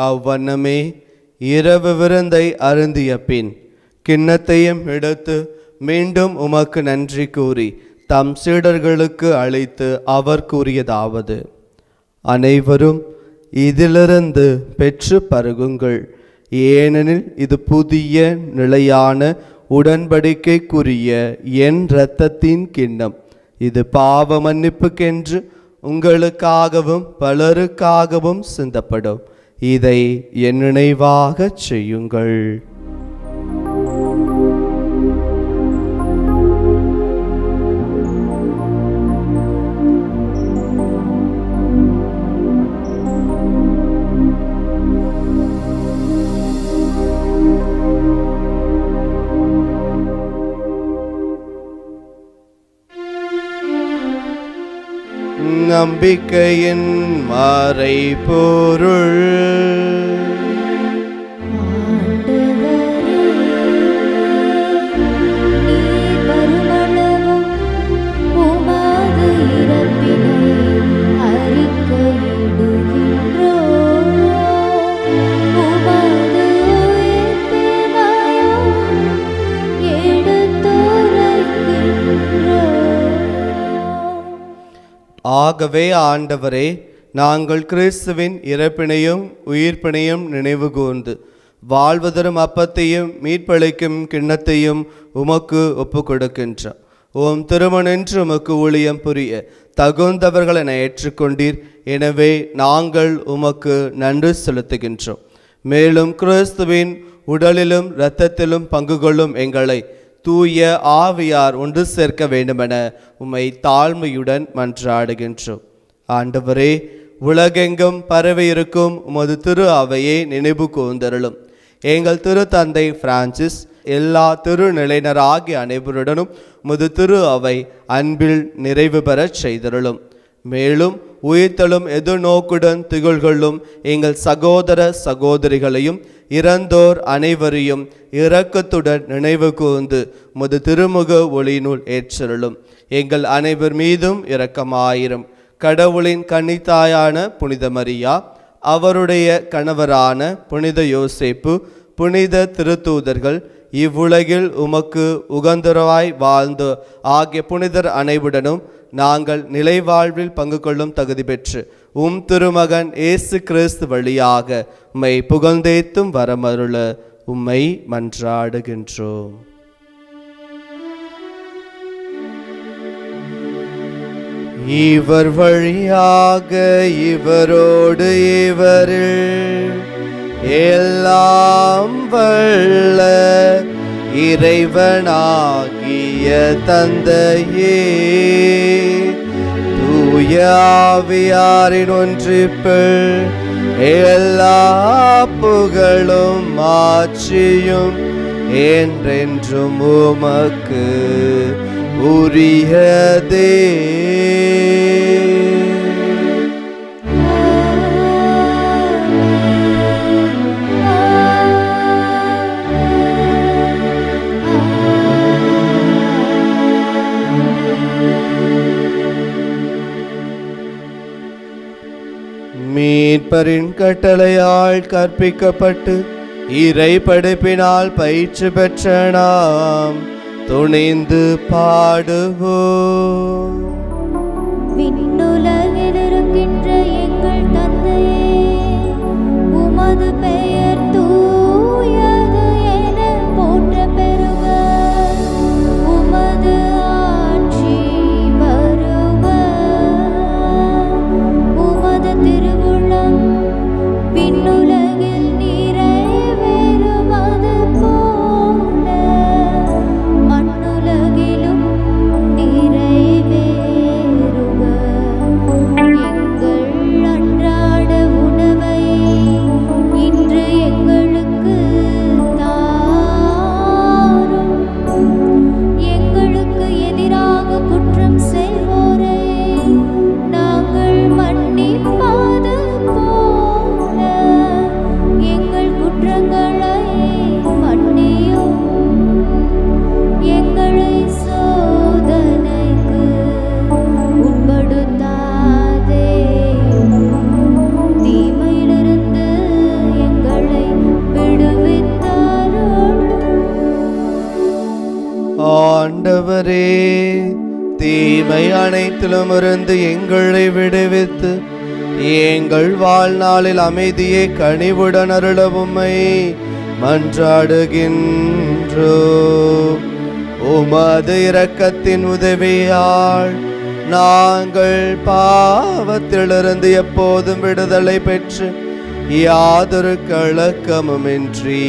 அவ்வண்ணமே இரவு விருந்தை அருந்திய பின் கிண்ணத்தையும் எடுத்து மீண்டும் உமக்கு நன்றி கூறி தம் சீடர்களுக்கு அழைத்து அவர் கூறியதாவது அனைவரும் இதிலிருந்து பெற்று பருகுங்கள் ஏனெனில் இது புதிய நிலையான உடன்படிக்கைக்குரிய என் இரத்தத்தின் கிண்ணம் இது பாவ மன்னிப்புக்கென்று உங்களுக்காகவும் பலருக்காகவும் சிந்தப்படும் இதை என் நினைவாகச் செய்யுங்கள் நம்பிக்கையின் மறைபொருள் நீர் வருமளவும் உமது இறப்பினை அறிக்கையிடுகின்றோம். உமது உயிர்ப்பினையும் எடுத்துரைக்கின்றோம். ஆகவே ஆண்டவரே நாங்கள் கிறிஸ்துவின் இறப்பினையும் உயிர்ப்பினையும் நினைவு கூர்ந்து வாழ்வதரும் அப்பத்தையும் மீட்பளிக்கும் கிண்ணத்தையும் உமக்கு ஒப்பு கொடுக்கின்றோம் ஓம் திருமணென்று உமக்கு ஊழியம் புரிய தகுந்தவர்கள் என ஏற்றுக்கொண்டீர் எனவே நாங்கள் உமக்கு நன்றி செலுத்துகின்றோம் மேலும் கிறிஸ்துவின் உடலிலும் இரத்தத்திலும் பங்கு கொள்ளும் எங்களை தூய ஆவியார் ஒன்று சேர்க்க வேண்டுமென உம்மை தாழ்மையுடன் மன்றாடுகின்றோம் ஆண்டவரே உலகெங்கும் பரவி இருக்கும் உமது திரு அவையை நினைவு கூர்ந்தருளும் எங்கள் திரு தந்தை பிரான்சிஸ் எல்லா திருநிலையினர் ஆகிய அனைவருடனும் உமது திரு அவை அன்பில் நிறைவு பெறச் செய்தருளும் மேலும் உயிர்த்தலும் எதிர்நோக்குடன் திகழ்களும் எங்கள் சகோதர சகோதரிகளையும் இறந்தோர் அனைவரையும் இரக்கத்துடன் நினைவு கூர்ந்து முது திருமுக ஒளியினுள் ஏற்றருளும் எங்கள் அனைவர் மீதும் இரக்கமாயிரும் கடவுளின் கன்னித்தாயான புனித மரியா அவருடைய கணவரான புனித யோசேப்பு புனித திருத்தூதர்கள் இவ்வுலகில் உமக்கு உகந்தரவாய் வாழ்ந்து ஆகிய புனிதர் அனைவுடனும் நாங்கள் நிலைவாழ்வில் பங்கு கொள்ளும் தகுதி பெற்று உம் திருமகன் இயேசு கிறிஸ்து வழியாக உம்மை புகழ்ந்தேத்தும் வரமருள உம்மை மன்றாடுகின்றோம் இவர் வழியாக இவரோடு இவரில் எல்லாம் வல்ல இறைவனாகிய தந்தையே தூய ஆவியாரின் ஒன்றிப்பில் எல்லா புகழும் ஆட்சியும் என்றென்றும் உமக்கு உரியதே மீட்பரின் கட்டளையால் கற்பிக்கப்பட்டு இறை படைப்பினால் பயிற்சி பெற்ற நாம் துணிந்து பாடுவோம் விண்ணுலகில் இருக்கின்ற எங்கள் தந்தையே உமது பெயர் தூயது என போற்ற பெறுக உமது ஆட்சி வருக உமது திருவுள்ளம் விண்ணுலகில் நிறைவேறுவது போல மண்ணுலகிலும் நிறைவேறுக எங்கள் அன்றாட உணவை இன்று ஆண்டவரே தீமை அனைத்திலும் இருந்து எங்களை விடுவித்து எங்கள் வாழ்நாளில் அமைதியை கனிவுடன் அருள உம்மை மன்றாடுகின்றோ உமது இரக்கத்தின் உதவியால் நாங்கள் பாவத்திலிருந்து எப்போதும் விடுதலை பெற்று யாதொரு கலக்கமுமின்றி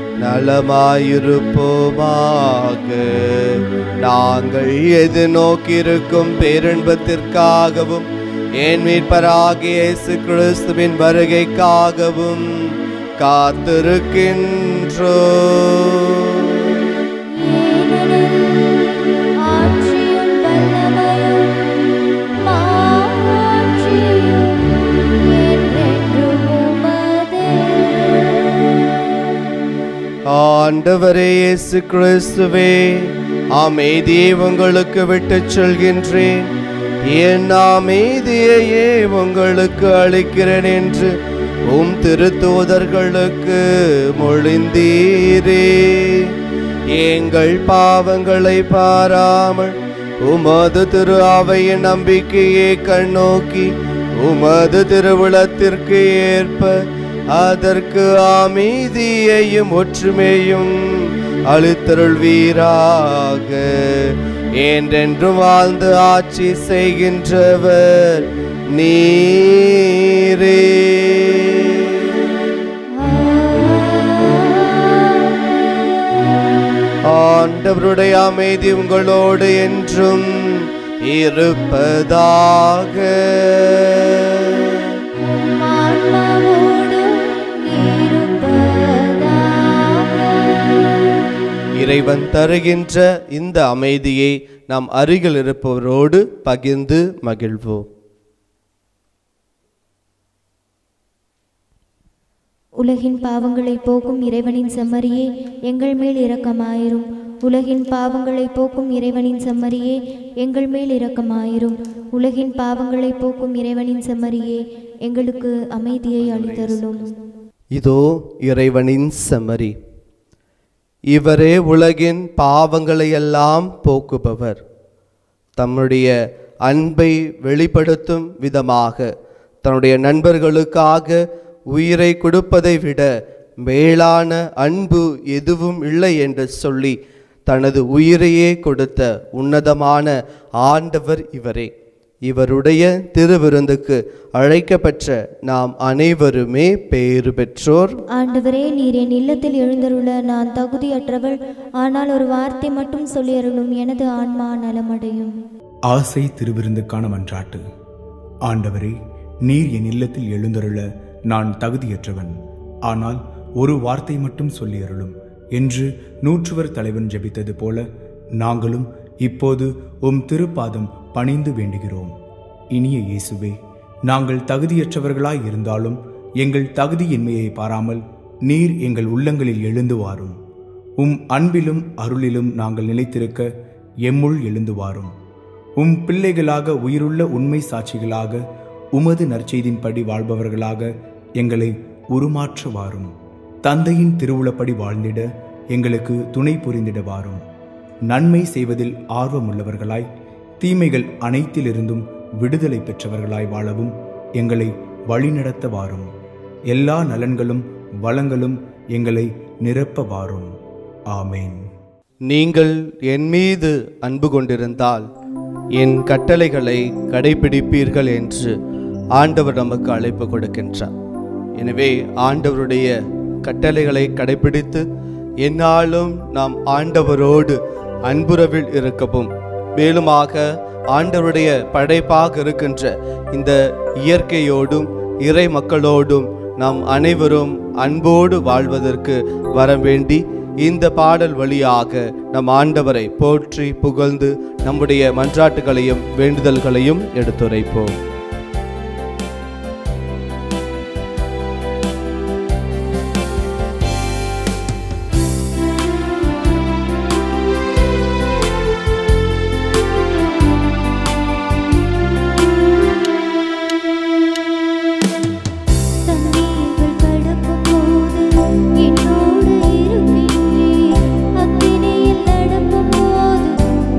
நலமாயிருப்போமாக நாங்கள் எது நோக்கியிருக்கும் பேரின்பத்திற்காகவும் என் மீட்பராகிய இயேசு கிறிஸ்துவின் வருகைக்காகவும் காத்திருக்கின்றோ ஏனெனில் ஆட்சியும் வல்லமையும் மாட்சியும் என்றென்றும் உமதே. ஆண்டவரே இயேசு கிறிஸ்துவே அமைதியை உங்களுக்கு விட்டுச் சொல்கின்றேன் என் அமைதியையே உங்களுக்கு அளிக்கிறேன் என்று உம் திருத்தூதர்களுக்கு மொழிந்தீரே எங்கள் பாவங்களை பாராமல் உமது திரு அவையின் நம்பிக்கையை கண்ணோக்கி உமது திருவிழத்திற்கு ஏற்ப அதற்கு அமைதியையும் ஒற்றுமையும் அளித்தருள்வீராக என்றென்றும் வாழ்ந்து ஆட்சி செய்கின்றவர் நீரே ஆண்டவருடைய அமைதி உங்களோடு என்றும் இருப்பதாக உம் ஆன்மாவோடும் இருப்பதாக. இறைவன் தருகின்ற இந்த அமைதியை நாம் அருகில் இருப்பவரோடு பகிர்ந்து மகிழ்வோம் உலகின் பாவங்களை போக்கும் இறைவனின் செம்மறியே எங்கள் மேல் இரக்கமாயிரும் உலகின் பாவங்களை போக்கும் இறைவனின் செம்மறியே எங்கள் மேல் இரக்கமாயிரும் உலகின் பாவங்களை போக்கும் இறைவனின் செம்மறியே எங்களுக்கு அமைதியை அளித்தருளும் இதோ இறைவனின் செம்மறி இவரே உலகின் பாவங்களையெல்லாம் போக்குபவர் தம்முடைய அன்பை வெளிப்படுத்தும் விதமாக தன்னுடைய நண்பர்களுக்காக உயிரை கொடுப்பதை விட மேலான அன்பு எதுவும் இல்லை என்று சொல்லி தனது உயிரையே கொடுத்த உன்னதமான ஆண்டவர் இவரே இவருடைய திருவிருந்துக்கு அழைக்கப்பெற்ற நாம் அனைவருமே பேறு பெற்றோர் ஆண்டவரே நீர் என் இல்லத்தில் எழுந்தருள நான் தகுதியற்றவள் ஆனால் ஒரு வார்த்தை மட்டும் சொல்லி அருளும் எனது ஆன்மா நலமடையும் ஆசை திருவிருந்துக்கான மன்றாட்டு ஆண்டவரே நீர் என் இல்லத்தில் எழுந்தருள நான் தகுதியற்றவன் ஆனால் ஒரு வார்த்தை மட்டும் சொல்லி அருளும் என்று நூற்றுவர் தலைவன் ஜெபித்தது போல நாங்களும் இப்போது உம் திருப்பாதம் பணிந்து வேண்டுகிறோம் இனிய இயேசுவே நாங்கள் தகுதியற்றவர்களாய் இருந்தாலும் எங்கள் தகுதியின்மையை பாராமல் நீர் எங்கள் உள்ளங்களில் எழுந்து வாரும் உம் அன்பிலும் அருளிலும் நாங்கள் நிலைத்திருக்க எம்முள் எழுந்து வாரும் உம் பிள்ளைகளாக உயிருள்ள உண்மை சாட்சிகளாக உமது நற்செய்தின்படி வாழ்பவர்களாக எங்களை உருமாற்ற வாரும் தந்தையின் திருவுளப்படி வாழ்ந்திட எங்களுக்கு துணை புரிந்திட வாரும் நன்மை செய்வதில் ஆர்வமுள்ளவர்களாய் தீமைகள் அனைத்திலிருந்தும் விடுதலை பெற்றவர்களாய் வாழவும் எங்களை வழிநடத்த வாரும் எல்லா நலன்களும் வளங்களும் எங்களை நிரப்ப வாரும் ஆமேன் நீங்கள் என் மீது அன்பு கொண்டிருந்தால் என் கட்டளைகளை கடைபிடிப்பீர்கள் என்று ஆண்டவர் நமக்கு அழைப்பு கொடுக்கின்றார் எனவே ஆண்டவருடைய கட்டளைகளை கடைபிடித்து எந்நாளும் நாம் ஆண்டவரோடு அன்புறவில் இருக்கவும் மேலுமாக ஆண்டவருடைய படைப்பாக இருக்கின்ற இந்த இயற்கையோடும் இறை மக்களோடும் நாம் அனைவரும் அன்போடு வாழ்வதற்கு வர வேண்டி இந்த பாடல் வழியாக நம் ஆண்டவரை போற்றி புகழ்ந்து நம்முடைய மன்றாட்டுகளையும் வேண்டுதல்களையும் எடுத்துரைப்போம் தண்ணீர்கள் கடக்கும் போது என்னோடு இருக்கின்றீர் அக்கினியில் நடக்கும் போது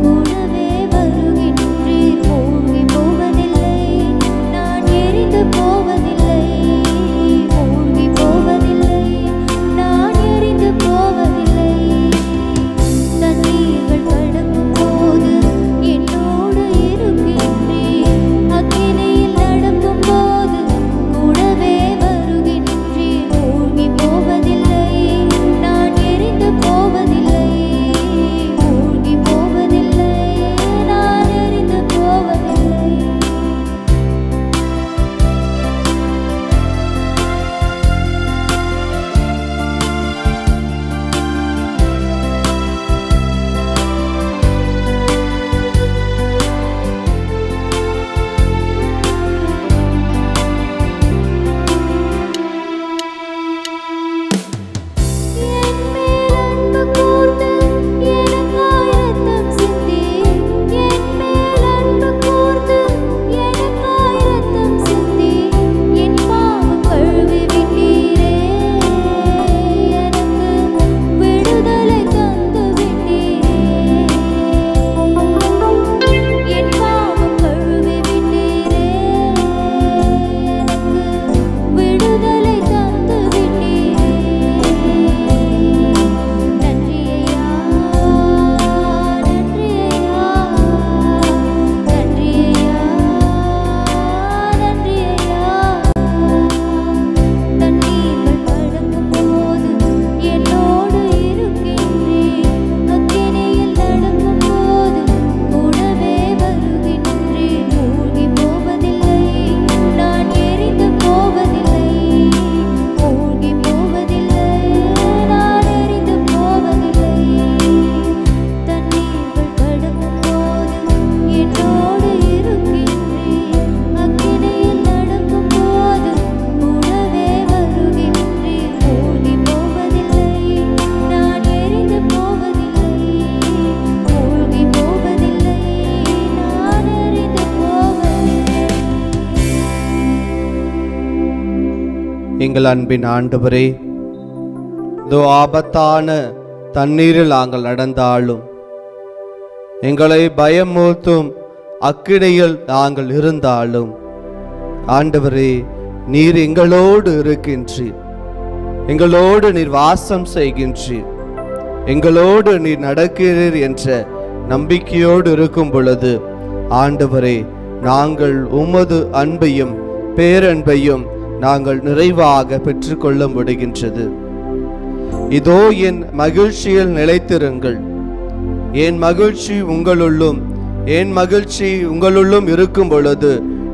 எங்கள் அன்பின் ஆண்டவரே இதோ ஆபத்தான தண்ணீரில் நாங்கள் நடந்தாலும் எங்களை பயமூர்த்தும் அக்கிடையில் நாங்கள் இருந்தாலும் ஆண்டவரே நீர் எங்களோடு இருக்கின்றீர் எங்களோடு நீர் வாசம் செய்கின்றீர் எங்களோடு நீர் நடக்கிறீர் என்ற நம்பிக்கையோடு இருக்கும் பொழுது ஆண்டவரே நாங்கள் உமது அன்பையும் பேரன்பையும் நாங்கள் நிறைவாக பெற்றுக்கொள்ள முடிகின்றது இதோ என் மகிழ்ச்சியில் நிலைத்திருங்கள் என் மகிழ்ச்சி உங்களுள்ளும் என் மகிழ்ச்சி உங்களுள்ளும் இருக்கும் பொழுது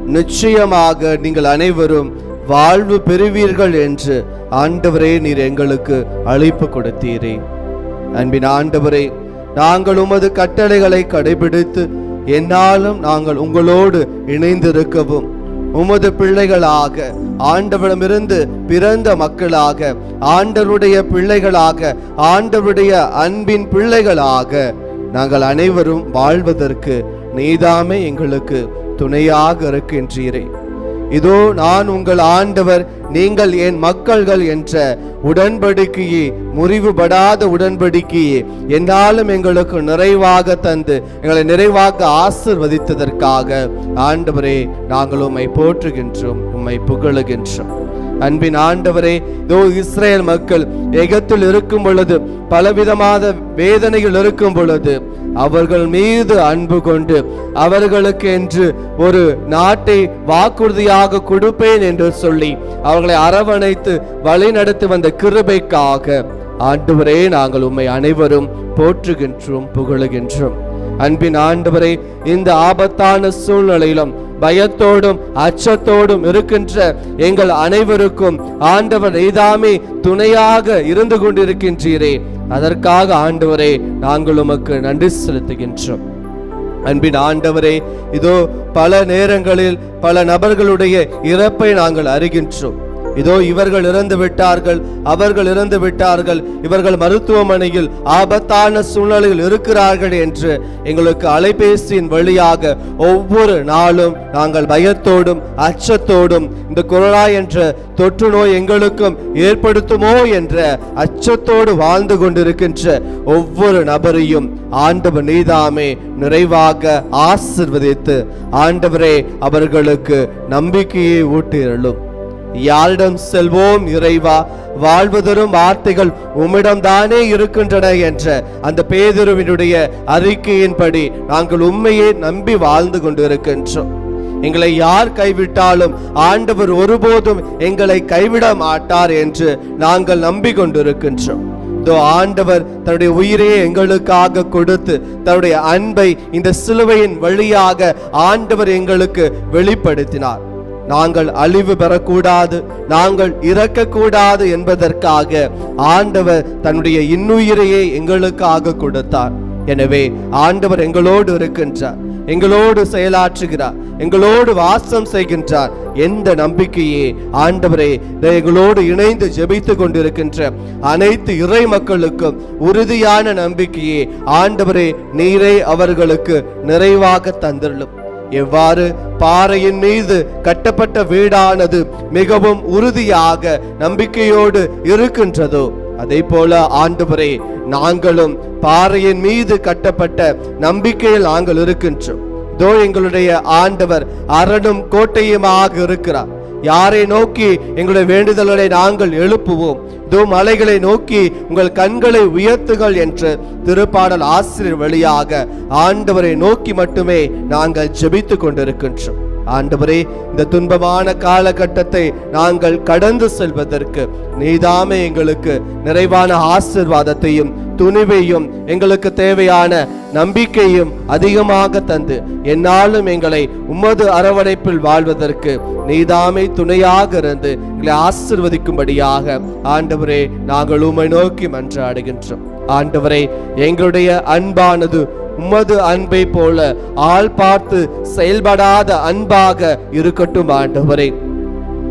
நிச்சயமாக நீங்கள் அனைவரும் வாழ்வு பெறுவீர்கள் என்று ஆண்டவரே நீர் எங்களுக்கு அழைப்பு கொடுத்தீரே அன்பின் ஆண்டவரே நாங்கள் உமது கட்டளைகளை கடைபிடித்து என்னாலும் நாங்கள் உங்களோடு இணைந்திருக்கவும் உமது பிள்ளைகளாக ஆண்டவரிடமிருந்து பிறந்த மக்களாக ஆண்டவருடைய பிள்ளைகளாக ஆண்டவருடைய அன்பின் பிள்ளைகளாக நாங்கள் அனைவரும் வாழ்வதற்கு நீதாமே எங்களுக்கு துணையாக இருக்கின்றீரே இதோ நான் உங்கள் ஆண்டவர் நீங்கள் என் மக்கள்கள் என்ற உடன்படிக்கையே முறிவுபடாத உடன்படிக்கையே என்னாலும் எங்களுக்கு நிறைவாக தந்து எங்களை நிறைவாக ஆசிர்வதித்ததற்காக ஆண்டவரே நாங்கள் உம்மை போற்றுகின்றோம் உம்மை புகழுகின்றோம் அன்பின் ஆண்டவரே இதோ இஸ்ரேல் மக்கள் எகத்தில் இருக்கும் பொழுது பலவிதமான வேதனைகள் இருக்கும் பொழுது அவர்கள் மீது அன்பு கொண்டு அவர்களுக்கு என்று ஒரு நாட்டை வாக்குறுதியாக கொடுப்பேன் என்று சொல்லி அவர்களை அரவணைத்து வழிநடத்தி வந்த கிருபைக்காக ஆண்டவரே நாங்கள் உம்மை அனைவரும் போற்றுகின்றோம் புகழுகின்றோம் அன்பின் ஆண்டவரே இந்த ஆபத்தான சூழ்நிலையிலும் பயத்தோடும் அச்சத்தோடும் இருக்கின்ற எங்கள் அனைவருக்கும் ஆண்டவர் நீதாமே துணையாக இருந்து கொண்டிருக்கின்றீரே அதற்காக ஆண்டவரே நாங்கள் உமக்கு நன்றி செலுத்துகின்றோம் அன்பின் ஆண்டவரே இதோ பல நேரங்களில் பல நபர்களுடைய இறப்பை நாங்கள் அறிகின்றோம் இதோ இவர்கள் இறந்து விட்டார்கள் அவர்கள் இறந்து விட்டார்கள் இவர்கள் மருத்துவமனையில் ஆபத்தான சூழ்நிலையில் இருக்கிறார்கள் என்று எங்களுக்கு அலைபேசியின் வழியாக ஒவ்வொரு நாளும் நாங்கள் பயத்தோடும் அச்சத்தோடும் இந்த கொரோனா என்ற தொற்று நோய் எங்களுக்கும் ஏற்படுத்துமோ என்ற அச்சத்தோடு வாழ்ந்து கொண்டிருக்கின்ற ஒவ்வொரு நபரையும் ஆண்டவர் நீதாமே நிறைவாக ஆசிர்வதித்து ஆண்டவரே அவர்களுக்கு நம்பிக்கையை ஊட்டியருளும் யாரிடம் செல்வோம் இறைவா வாழ்வதரும் வார்த்தைகள் உம்மிடம்தானே இருக்கின்றன என்ற அந்த பேதுருவினுடைய அறிக்கையின்படி நாங்கள் உண்மையை நம்பி வாழ்ந்து கொண்டிருக்கின்றோம் எங்களை யார் கைவிட்டாலும் ஆண்டவர் ஒருபோதும் எங்களை கைவிட மாட்டார் என்று நாங்கள் நம்பிக்கொண்டிருக்கின்றோம் இதோ ஆண்டவர் தன்னுடைய உயிரையே எங்களுக்காக கொடுத்து தன்னுடைய அன்பை இந்த சிலுவையின் வழியாக ஆண்டவர் எங்களுக்கு வெளிப்படுத்தினார் நாங்கள் அழிவு பெறக்கூடாது நாங்கள் இறக்கக்கூடாது என்பதற்காக ஆண்டவர் தன்னுடைய இன்னுயிரையே எங்களுக்காக கொடுத்தார் எனவே ஆண்டவர் எங்களோடு இருக்கின்றார் எங்களோடு செயலாற்றுகிறார் எங்களோடு வாசம் செய்கின்றார் எந்த நம்பிக்கையே ஆண்டவரே இதை எங்களோடு இணைந்து ஜெபித்து கொண்டிருக்கின்ற அனைத்து இறை மக்களுக்கும் உறுதியான நம்பிக்கையே ஆண்டவரே நீரே அவர்களுக்கு நிறைவாக தந்துள்ளும் எவ்வாறு பாறையின் மீது கட்டப்பட்ட வீடானது மிகவும் உறுதியாக நம்பிக்கையோடு இருக்கின்றதோ அதே போல ஆண்டவரே நாங்களும் பாறையின் மீது கட்டப்பட்ட நம்பிக்கையில் நாங்கள் இருக்கின்றோம் இதோ எங்களுடைய ஆண்டவர் அரணும் கோட்டையுமாக இருக்கிறார் யாரை நோக்கி எங்களுடைய வேண்டுதல்களை நாங்கள் எழுப்புவோம் இதோ மலைகளை நோக்கி உங்கள் கண்களை உயர்த்துகள் என்று திருப்பாடல் ஆசிரியர் வழியாக ஆண்டவரை நோக்கி மட்டுமே நாங்கள் ஜெபித்துக் கொண்டிருக்கின்றோம் ஆண்டவரே இந்த துன்பமான காலகட்டத்தை நாங்கள் கடந்து செல்வதற்கு நீதாமே எங்களுக்கு நிறைவான ஆசிர்வாதத்தையும் துணிவையும் எங்களுக்கு தேவையான நம்பிக்கையும் அதிகமாக தந்து என்னாலும் எங்களை உமது அரவணைப்பில் வாழ்வதற்கு நீதாமே துணையாக இருந்து எங்களை ஆசிர்வதிக்கும்படியாக ஆண்டவரே நாங்கள் உம்மை நோக்கி மன்றாடுகின்றோம் ஆண்டவரே எங்களுடைய அன்பானது உமது அன்பை போல ஆள் பார்த்து செயல்படாத அன்பாக இருக்கட்டும் ஆண்டவரே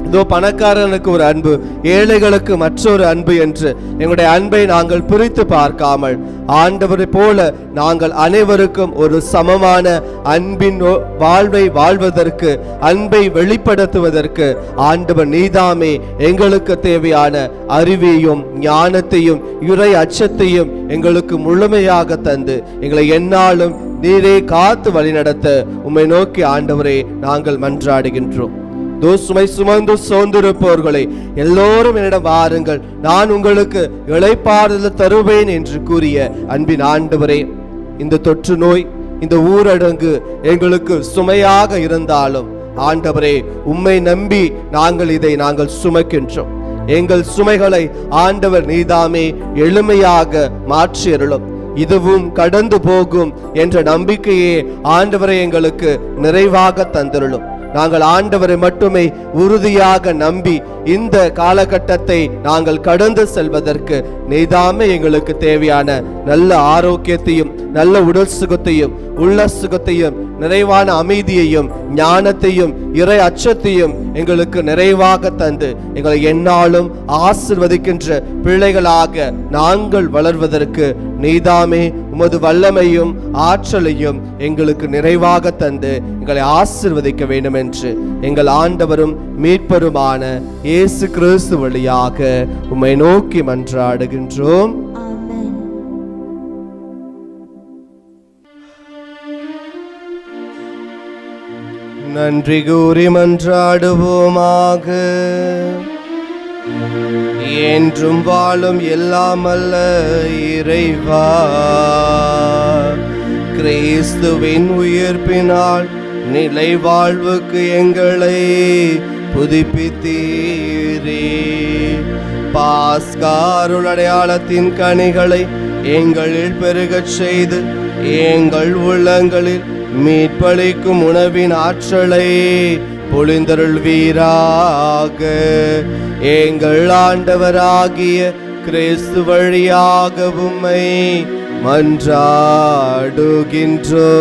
இதோ பணக்காரனுக்கு ஒரு அன்பு ஏழைகளுக்கு மற்றொரு அன்பு என்று எங்களுடைய அன்பை நாங்கள் பிரித்து பார்க்காமல் ஆண்டவரை போல நாங்கள் அனைவருக்கும் ஒரு சமமான அன்பின் ஒ- வாழ்வை வாழ்வதற்கு அன்பை வெளிப்படுத்துவதற்கு ஆண்டவர் நீதாமே எங்களுக்கு தேவையான அறிவையும் ஞானத்தையும் இறை அச்சத்தையும் எங்களுக்கு முழுமையாக தந்து எங்களை எந்நாளும் நீரே காத்து வழிநடத்த உம்மை நோக்கி ஆண்டவரே நாங்கள் மன்றாடுகின்றோம் தோ சுமை சுமந்து சோர்ந்திருப்பவர்களை எல்லோரும் என்னிடம் வாருங்கள் நான் உங்களுக்கு இளைப்பாறுதல் தருவேன் என்று கூறிய அன்பின் ஆண்டவரே இந்த தொற்று நோய் இந்த ஊரடங்கு எங்களுக்கு சுமையாக இருந்தாலும் ஆண்டவரே உம்மை நம்பி நாங்கள் இதை நாங்கள் சுமக்கின்றோம் எங்கள் சுமைகளை ஆண்டவர் நீதாமே எளிமையாக மாற்றியருளும் இதுவும் கடந்து போகும் என்ற நம்பிக்கையே ஆண்டவரை எங்களுக்கு நிறைவாக தந்திருளும் நாங்கள் ஆண்டவரை மட்டுமே உறுதியாக நம்பி இந்த காலகட்டத்தை நாங்கள் கடந்து செல்வதற்கு நீதாமே எங்களுக்கு தேவையான நல்ல ஆரோக்கியத்தையும் நல்ல உடல் சுகத்தையும் உள்ள சுகத்தையும் நிறைவான அமைதியையும் ஞானத்தையும் இறை அச்சத்தையும் எங்களுக்கு நிறைவாக தந்து எங்களை எந்நாளும் ஆசிர்வதிக்கின்ற பிள்ளைகளாக நாங்கள் வளர்வதற்கு நீதாமே உமது வல்லமையும் ஆற்றலையும் எங்களுக்கு நிறைவாக தந்து எங்களை ஆசிர்வதிக்க வேண்டும் என்று எங்கள் ஆண்டவரும் மீட்பருமான இயேசு கிறிஸ்து வழியாக உம்மை நோக்கி மன்றாடுகின்றோம் ஆமென் நன்றி கூறி மன்றாடுவோமாக என்றும் வாழும் எல்லாம் அல்ல இறைவா கிறிஸ்துவின் உயிர்ப்பினால் நிலை வாழ்வுக்கு எங்களை புதுப்பித்தீரே பாஸ்காருள் அடையாளத்தின் கனிகளை எங்களில் பெருகச் செய்து எங்கள் உள்ளங்களில் மீட்பளிக்கும் உணவின் ஆற்றலை பொழிந்தருள்வீராக எங்கள் ஆண்டவராகிய கிறிஸ்து வழியாக உம்மை மன்றாடுகின்றோ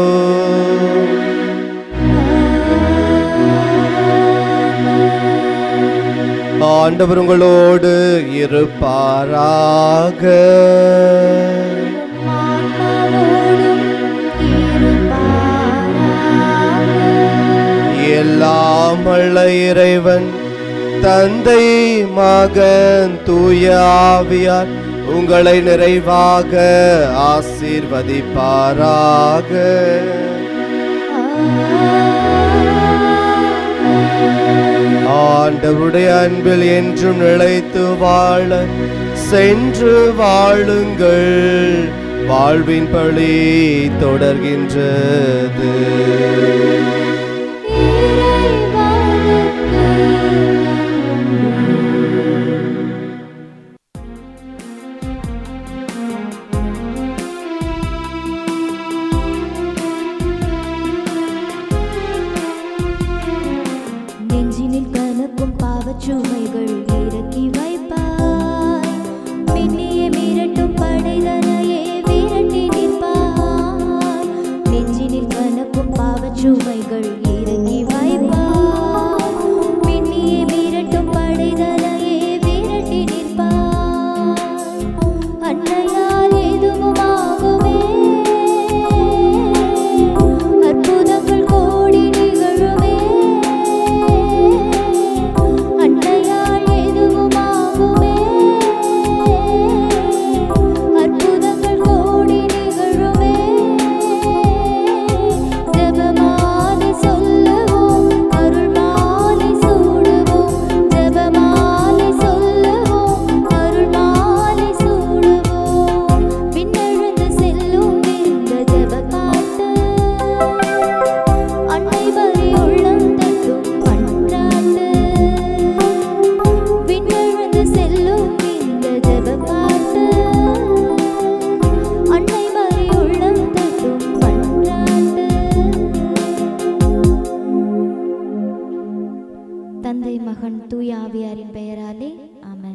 ஆண்டவர் உங்களோடு இருப்பாராக ஆன்மாவோடும் இருப்பாராக. எல்லாம் வல்ல இறைவன் தந்தை மகன் தூய ஆவியார் உங்களை நிறைவாக ஆசீர்வதிப்பாராக ஆண்டவருடைய அன்பில் என்றும் நிலைத்து வாழ சென்று வாழுங்கள் வாழ்வின் பழி தொடர்கின்றது நெஞ்சினில் கனக்கும் பாவச்சுமைகள் இறக்கி வைப்பாய் மின்னிய மிரட்டும் படைதனையே விரட்டி நிற்பாய் நெஞ்சினில் கனக்கும் பாவச்சுமைகள் இறக்கி வைப்பாய் மின்னிய மிரட்டும் படைதனையே விரட்டி நிற்பாய் அன்னையால் எதுவும் ஆகுமே அற்புதங்கள் கோடி நிகழுமே அன்னையால் எதுவும் ஆகுமே அற்புதங்கள் கோடி நிகழுமே ஜெபமாலை சொல்லுவோம் அருள் மாலை சூடுவோம் ஜெபமாலை சொல்லுவோம் அருள் மாலை சூடுவோம் விண்ணெழுந்து செல்லும் இந்த ஜெபக்காட்டு அன்னை வரி உள்ளம் தட்டும் பன்றாட்டு விண்ணெழுந்து செல்லும் இந்த ஜெபக்காட்டு அன்னை வரி உள்ளம் தட்டும் பன்றாட்டு தந்தை மகன் தூய ஆவியாரின் பெயராலே ஆமென்